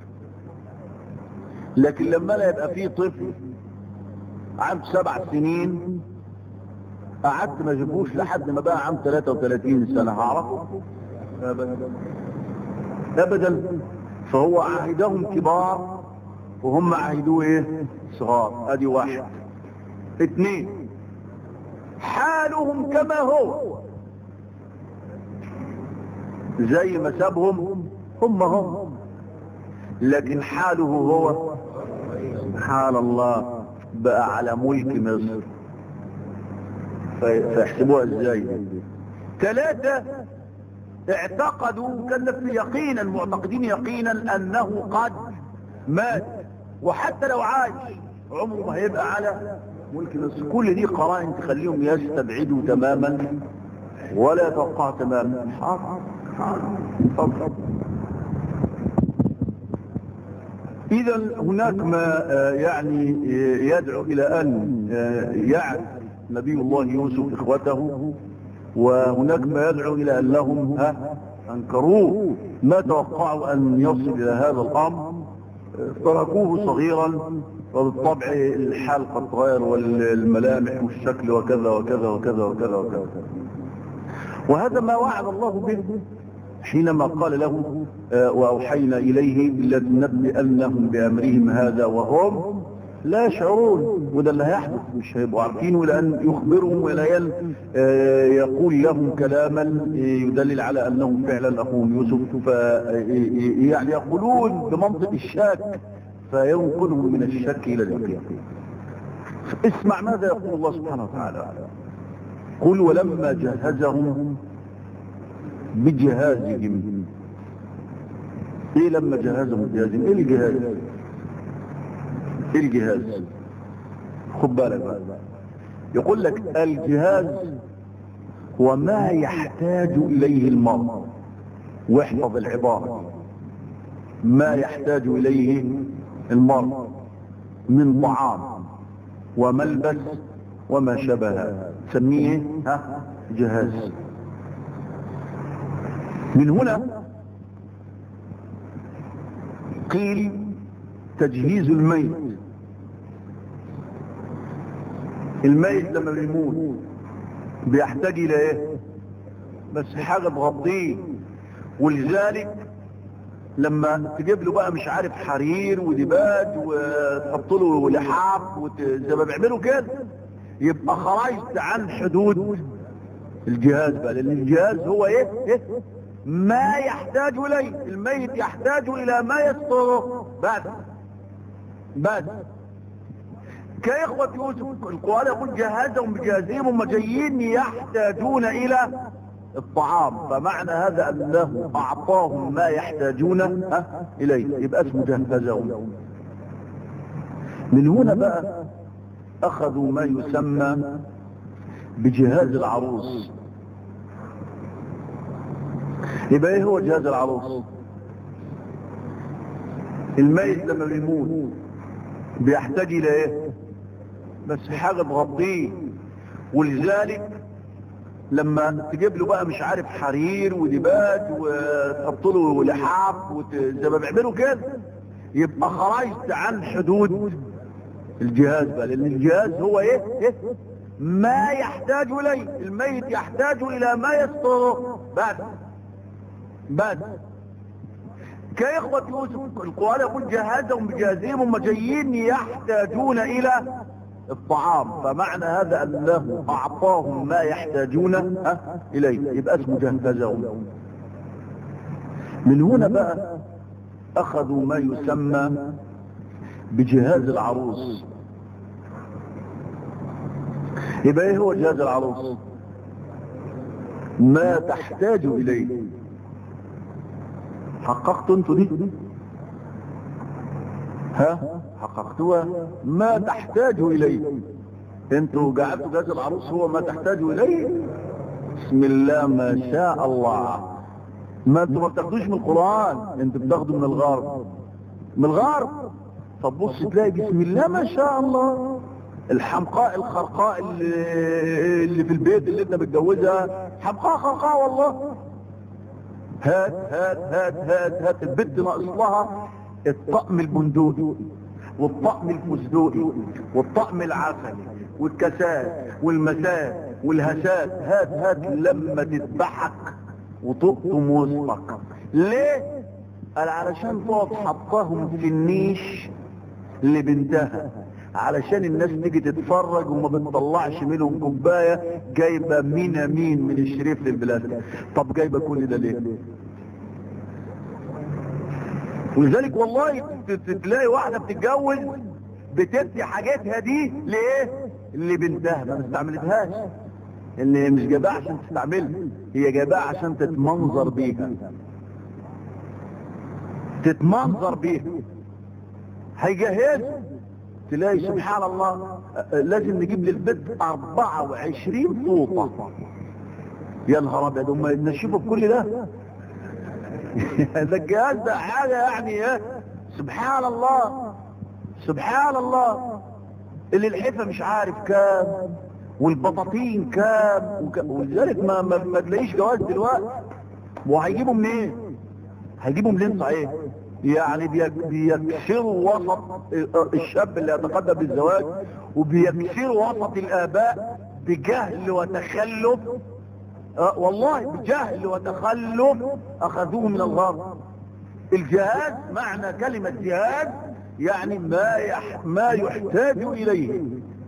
لكن لما لا يبقى فيه طفل عنده سبع سنين قعدت ما جبوش لحد ما بقى عام 33 سنة هعرفه ابدا ابدا فهو عهدهم كبار وهم عهدوه ايه صغار ادي واحد اثنين حالهم كما هو زي ما سابهم هم هم لكن حاله هو سبحان الله بقى على ملك مصر فيحسبوها ازاي ثلاثة اعتقدوا كان في يقينا معتقدين يقينا انه قد مات وحتى لو عايش عمره ما هيبقى على ملك مصر كل دي قرائن تخليهم يستبعدوا تماما ولا يتوقعوا تماما حاضر حاضر اذا هناك ما يعني يدعو الى ان يعرف نبي الله يوسف اخوته وهناك ما يدعو الى انهم انكروه ما توقعوا ان يصل الى هذا الامر تركوه صغيرا وبالطبع الحال قد تغير والملامح والشكل وكذا وكذا وكذا وكذا وكذا وهذا ما وعد الله به حينما قال له وأوحينا إليه لنبئنهم بأمرهم هذا وهم لا يشعرون وده اللي هيحدث مش هيبقوا عارفينه لأن يخبرهم ولا يقول لهم كلاما يدلل على أنهم فعلا أخوهم يوسف يعني يقولون بمنطق الشك فينقلهم من الشك إلى اليقين اسمع ماذا يقول الله سبحانه وتعالى قل ولما جهزهم بجهازهم ايه لما جهزهم بجهازهم ايه الجهاز ايه الجهاز خد بالك بقى يقول لك الجهاز هو ما يحتاج اليه المرء واحفظ العبارة ما يحتاج اليه المرء من طعام وملبس وما شبه سميه ها جهاز من هنا قيل تجهيز الميت الميت لما بيموت بيحتاج الى ايه بس حاجة تغطيه ولذلك لما تجيب له بقى مش عارف حرير ودباج وتحط له لحاف وت... زي ما بيعملوا كده يبقى خرجت عن حدود الجهاز بقى لان الجهاز هو ايه, إيه؟ ما يحتاج اليه الميت يحتاج الى ما يستره بس بس كإخوة يوسف القرآن يقول جهازهم بجهازهم هم جايين يحتاجون إلى الطعام فمعنى هذا أنه أعطاهم ما يحتاجون إليه يبقى اسمه جهزهم من هنا بقى أخذوا ما يسمى بجهاز العروس يبقى ايه هو جهاز العروس الميت لما بيموت بيحتاج الى ايه بس حاجة تغطيه ولذلك لما تجيب له بقى مش عارف حرير ودباج وتحط له لحاف وت... زي ما بيعملوا كده يبقى خرجت عن حدود الجهاز بقى لان الجهاز هو ايه, إيه؟ ما يحتاج اليه الميت يحتاج الى ما يستره بس بس كإخوة يوسف القرآن يقول جهازهم بجهازهم هم جايين يحتاجون إلى الطعام فمعنى هذا أنه أعطاهم ما يحتاجون إليه يبقى اسمه جهزهم من هنا بقى أخذوا ما يسمى بجهاز العروس يبقى ايه هو جهاز العروس ما تحتاج إليه حققت انتوا دي ها حققتوها ما تحتاج اليه انتوا جعلتوا جهاز العروس هو ما تحتاج اليه بسم الله ما شاء الله ما انتوا ما بتاخدوش من القرآن انتوا بتاخدوا من الغرب من الغرب طب بص تلاقي بسم الله ما شاء الله الحمقاء الخرقاء اللي, اللي في البيت اللي انت بتجوزها حمقاء خرقاء والله هات هات هات هات هات البنت ناقص لها الطقم البندقي والطقم الفستقي والطقم العسلي والكاسات والمسات والهسات هات هات لما تذبحك وتقطم وسطك ليه؟ قال علشان تقعد حطاهم في النيش لبنتها علشان الناس تيجي تتفرج وما بتطلعش منهم كوبايه جايبه مين مين من الشريف للبلاد طب جايبه كل ده ليه ولذلك والله تلاقي واحدة بتتجوز بتدي حاجاتها دي لإيه اللي بنتها ما استعملتهاش اللي مش جايباها عشان تستعملها هي جايباها عشان تتمنظر بيها تتمنظر بيها هيجهز تلاقي سبحان الله لازم نجيب للبيت 24 فوطة يا نهار ابيض هم نشوفوا بكل ده ده الجهاز ده حاجة يعني ايه سبحان الله سبحان الله اللي الحفة مش عارف كام والبطاطين كام وك... ولذلك ما, ما, ما تلاقيش جواز دلوقتي وهيجيبوا منين هيجيبوا منين صحيح يعني بيكسروا وسط الشاب اللي يتقدم بالزواج وبيكسروا وسط الآباء بجهل وتخلف أه والله بجهل وتخلف أخذوه من الغرب الجهاد معنى كلمة جهاد يعني ما يح ما يحتاج إليه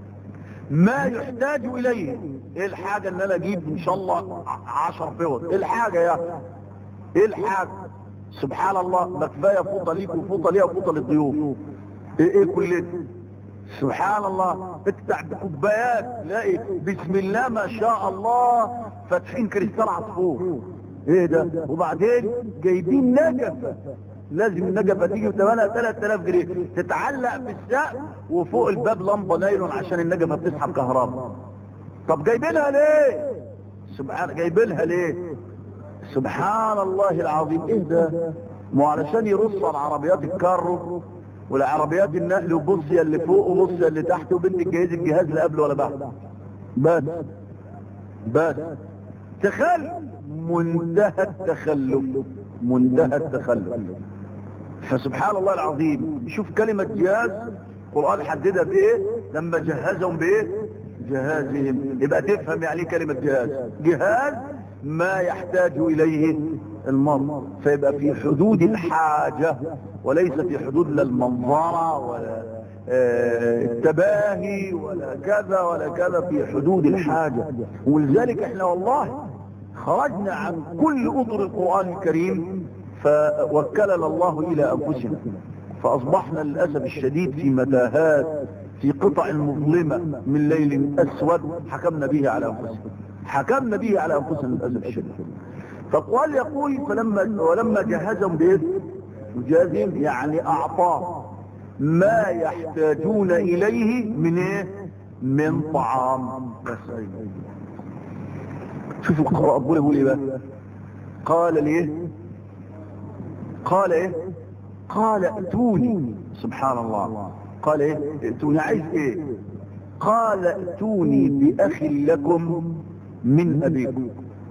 ما يحتاج إليه ايه الحاجة ان انا اجيب ان شاء الله عشر فوط ايه الحاجة يا ايه الحاجة سبحان الله ما كفايه فوطه ليك وفوطه ليها وفوطه للضيوف ايه ايه كل سبحان الله بتفتح بكوبايات تلاقي بسم الله ما شاء الله فاتحين كريستال عصفور ايه ده وبعدين جايبين نجفه لازم النجفه تيجي بثمنها 3000 جنيه تتعلق بالسقف وفوق الباب لمبه نايلون عشان النجفه بتسحب كهرباء طب جايبينها ليه سبحان جايبينها ليه سبحان الله العظيم ايه ده مو علشان يرص على عربيات الكارو والعربيات النقل وبص يا اللي فوق وبص يا اللي تحت وبنت الجهاز الجهاز لا قبل ولا بعد بس بس تخلف منتهى التخلف منتهى التخلف فسبحان الله العظيم شوف كلمة جهاز القرآن حددها بايه لما جهزهم بايه جهازهم يبقى تفهم يعني كلمة جهاز جهاز ما يحتاج إليه المرء فيبقى في حدود الحاجة وليس في حدود لا المنظرة ولا التباهي ولا كذا ولا كذا في حدود الحاجة ولذلك احنا والله خرجنا عن كل أطر القرآن الكريم فوكلنا الله إلى أنفسنا فأصبحنا للأسف الشديد في متاهات في قطع مظلمة من ليل أسود حكمنا به على أنفسنا حكمنا به على أنفسنا للأسف الشديد فقال يقول فلما ولما جهزهم بإيه جازم يعني أعطاه ما يحتاجون إليه من إيه من طعام بس شوفوا القراء أبوه يقول إيه بقى قال ليه قال إيه قال ائتوني سبحان الله قال إيه ائتوني عايز إيه قال ائتوني بأخ لكم من أبيكم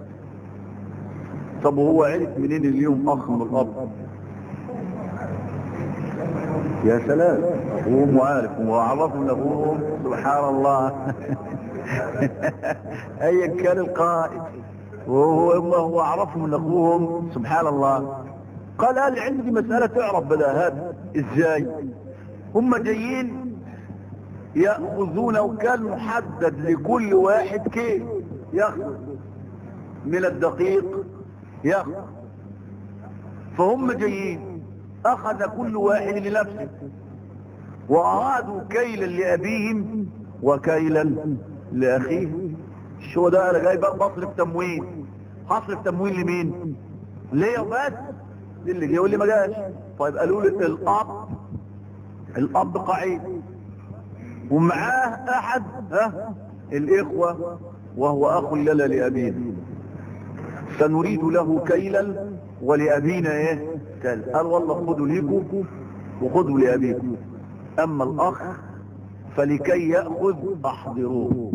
طب وهو عرف منين اليوم أخ من الأب يا سلام أبوهم وعارف وعرفوا من أبوهم سبحان الله أيا كان القائد وهو هو عرفوا من أخوهم سبحان الله قال هل عندي مسألة تعرف بداهات إزاي هم جايين يأخذون وكان محدد لكل واحد كيف يأخذ من الدقيق يأخذ فهم جايين أخذ كل واحد لنفسه وأرادوا كيلا لأبيهم وكيلا لأخيه شو ده أنا جاي بقى بصرف تموين هصرف تموين لمين ليه بس اللي جه واللي ما جاش طيب قالوا لي الأب الأب قعيد ومعاه أحد ها الإخوة وهو أخ لنا لأبينا سنريد له كيلا ولأبينا ايه كيل قال والله خذوا ليكم وخذوا لأبيكم أما الأخ فلكي يأخذ أحضروه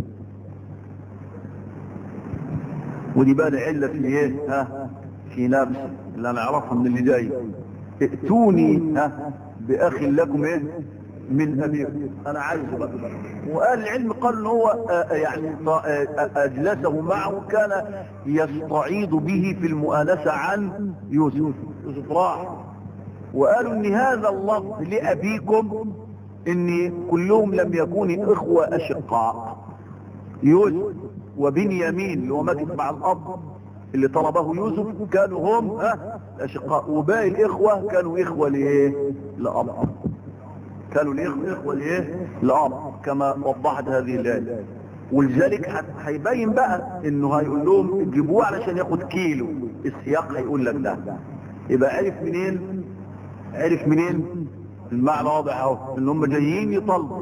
ودي بقى علة في ايه ها في نفس اللي انا اعرفها من اللي جاي ائتوني ها باخ لكم ايه من ابيكم انا عايزه بقى وقال العلم قال ان هو آه يعني آه اجلسه معه كان يستعيض به في المؤانسة عن يوسف يوسف راح وقالوا ان هذا اللفظ لابيكم ان كلهم لم يكونوا اخوة اشقاء يوسف وبنيامين اللي هو مكت مع الاب اللي طلبه يوسف كانوا هم ها الاشقاء وباقي الاخوه كانوا اخوه لايه لاب كانوا الاخوه اخوه لايه لاب كما وضحت هذه الايه ولذلك هيبين بقى انه هيقول لهم جيبوه علشان ياخد كيلو السياق هيقول لك ده يبقى عرف منين عرف منين المعنى واضح اهو ان هم جايين يطلبوا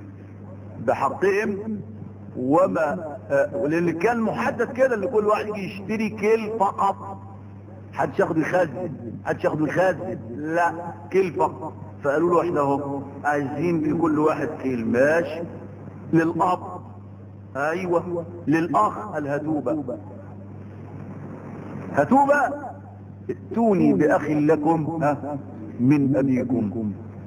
بحقهم وما آه لان كان محدد كده ان كل واحد يجي يشتري كيل فقط حدش ياخد يخزن حدش ياخد يخزن لا كيل فقط فقالوا له احنا اهو عايزين لكل واحد كيل ماشي للاب ايوه للاخ الهتوبه هتوبه ائتوني باخ لكم ها من ابيكم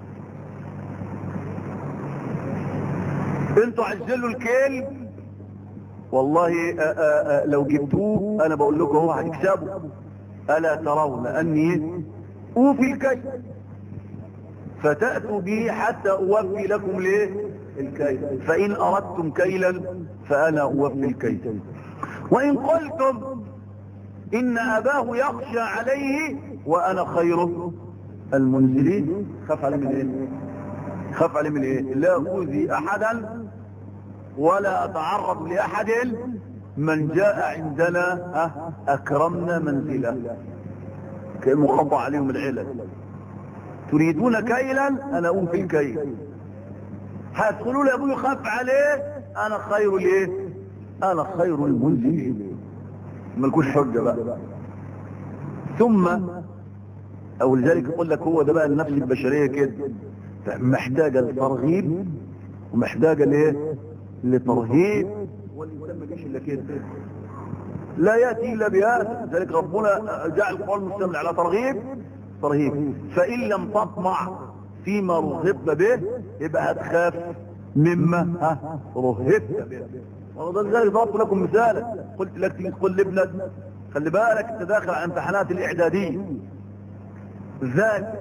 انتوا عجلوا الكيل والله آآ آآ لو جبتوه انا بقول لكم هو هتكسبوا الا ترون اني اوفي الكيل فتأتوا به حتى اوفي لكم ليه الكيل فان اردتم كيلا فانا اوفي الكيل وان قلتم ان اباه يخشى عليه وانا خيره المنزلين خاف عليه من ايه خاف عليه من ايه لا اوذي احدا ولا اتعرض لاحد من جاء عندنا اكرمنا منزله كانه خطا عليهم العلل تريدون كيلا انا اقوم في الكيل هتقولوا لي ابوي خاف عليه انا خير الايه انا خير المنزلين ملكوش حجه بقى ثم او لذلك يقول لك هو ده بقى النفس البشريه كده محتاجه للترغيب ومحتاجه لايه لترهيب والانسان ما جاش الا كده لا ياتي الا بهذا لذلك ربنا جعل القران مشتمل على ترغيب ترهيب فان لم تطمع فيما رغبت به يبقى هتخاف مما ها رهبت به ولذلك ضربت لكم مثالا قلت لك قل لابنك خلي بالك انت داخل على امتحانات الاعداديه ذاك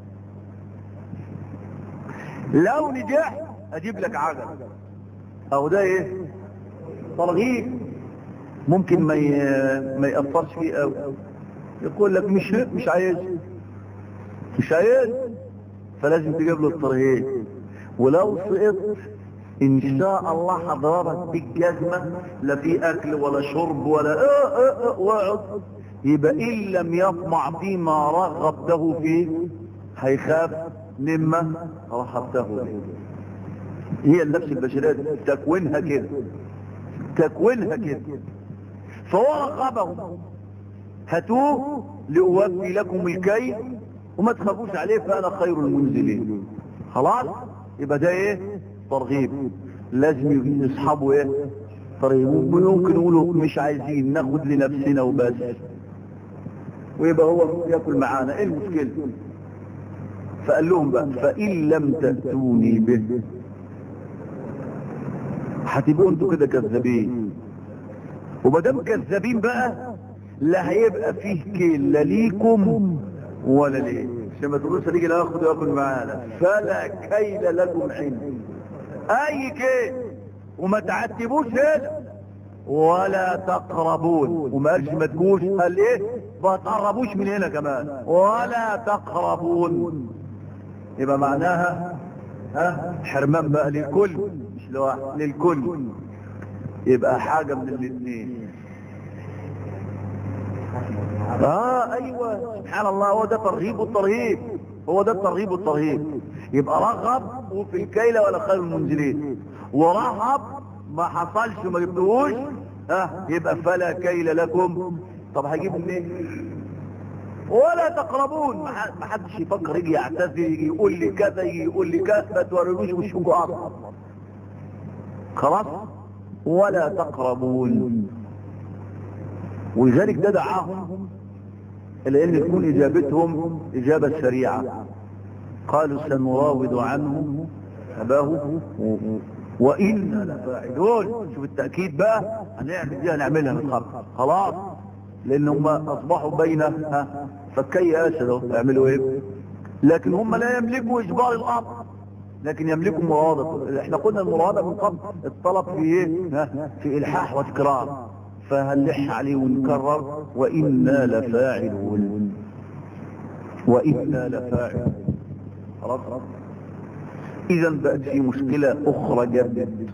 لو نجحت اجيب لك عجل او ده ايه ترغيب ممكن ما ي... ما ياثرش فيه قوي يقول لك مش مش عايز مش عايز فلازم تجيب له الترهيب ولو سقطت ان شاء الله حضرتك بالجزمه لا في اكل ولا شرب ولا اه اه اه واقعد يبقى ان لم يطمع فيما رغبته فيه هيخاف مما رحبته به هي النفس البشرية تكوينها كده تكوينها كده فهو رغبهم هاتوه لأوفي لكم الكيل وما تخافوش عليه فأنا خير المنزلين خلاص يبقى ده ايه ترغيب لازم يصحبوا ايه ترغيب وممكن يقولوا مش عايزين ناخد لنفسنا وبس ويبقى هو ياكل معانا ايه المشكلة فقال لهم بقى فإن لم تأتوني به هتبقوا انتوا كده كذابين ومادام كذابين بقى لا هيبقى فيه كيل لا ليكم ولا ليه عشان ما تقولوش هنيجي ناخد وياكل معانا فلا كيل لكم عندي اي كيل وما تعتبوش هنا ولا تقربون وما قالش ما تجوش قال ايه ما تقربوش من هنا كمان ولا تقربون يبقى معناها ها حرمان بقى للكل مش لواحد للكل يبقى حاجة من الاثنين اه ايوه سبحان الله هو ده ترغيب والترهيب هو ده الترغيب والترهيب يبقى رغب وفي الكيلة ولا خير المنزلين ورهب ما حصلش وما جبتهوش اه يبقى فلا كيل لكم طب هجيب منين ولا تقربون ما حدش يفكر يجي يعتذر يجي يقول لي كذا يجي يقول لي كذا ما توريلوش وشكوا اصلا خلاص ولا تقربون ولذلك ده دعاهم الى ان تكون اجابتهم اجابة سريعة قالوا سنراود عنه اباه وإنا لفاعلون شوف التأكيد بقى هنعمل دي هنعملها من خلق خلاص لان هم اصبحوا بين فكي اسد يعملوا ايه لكن هم لا يملكوا اجبار الارض لكن يملكوا مرادة احنا قلنا المرادة من قبل الطلب في ايه في الحاح وتكرار فهنلح عليه ونكرر وإنا لفاعلون وإنا لفاعلون خلاص إذا بقت في مشكلة أخرى جدت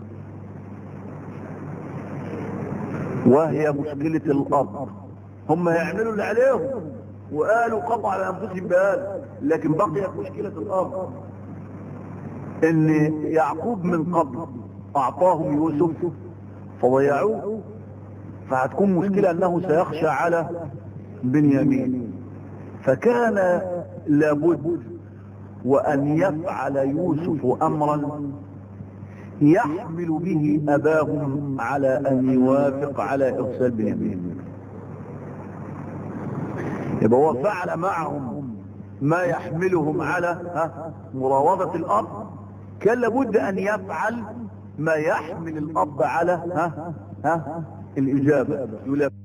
وهي مشكلة الأرض هم يعملوا اللي عليهم وقالوا قطع لأنفسهم بهذا لكن بقيت مشكلة الأرض إن يعقوب من قبل أعطاهم يوسف فضيعوه فهتكون مشكلة أنه سيخشى على بنيامين فكان لابد وأن يفعل يوسف أمرا يحمل به أباهم على أن يوافق على إرسال بنيامين يبقى هو فعل معهم ما يحملهم على مراوضة الأرض كان لابد أن يفعل ما يحمل الأب على ها ها الإجابة يقول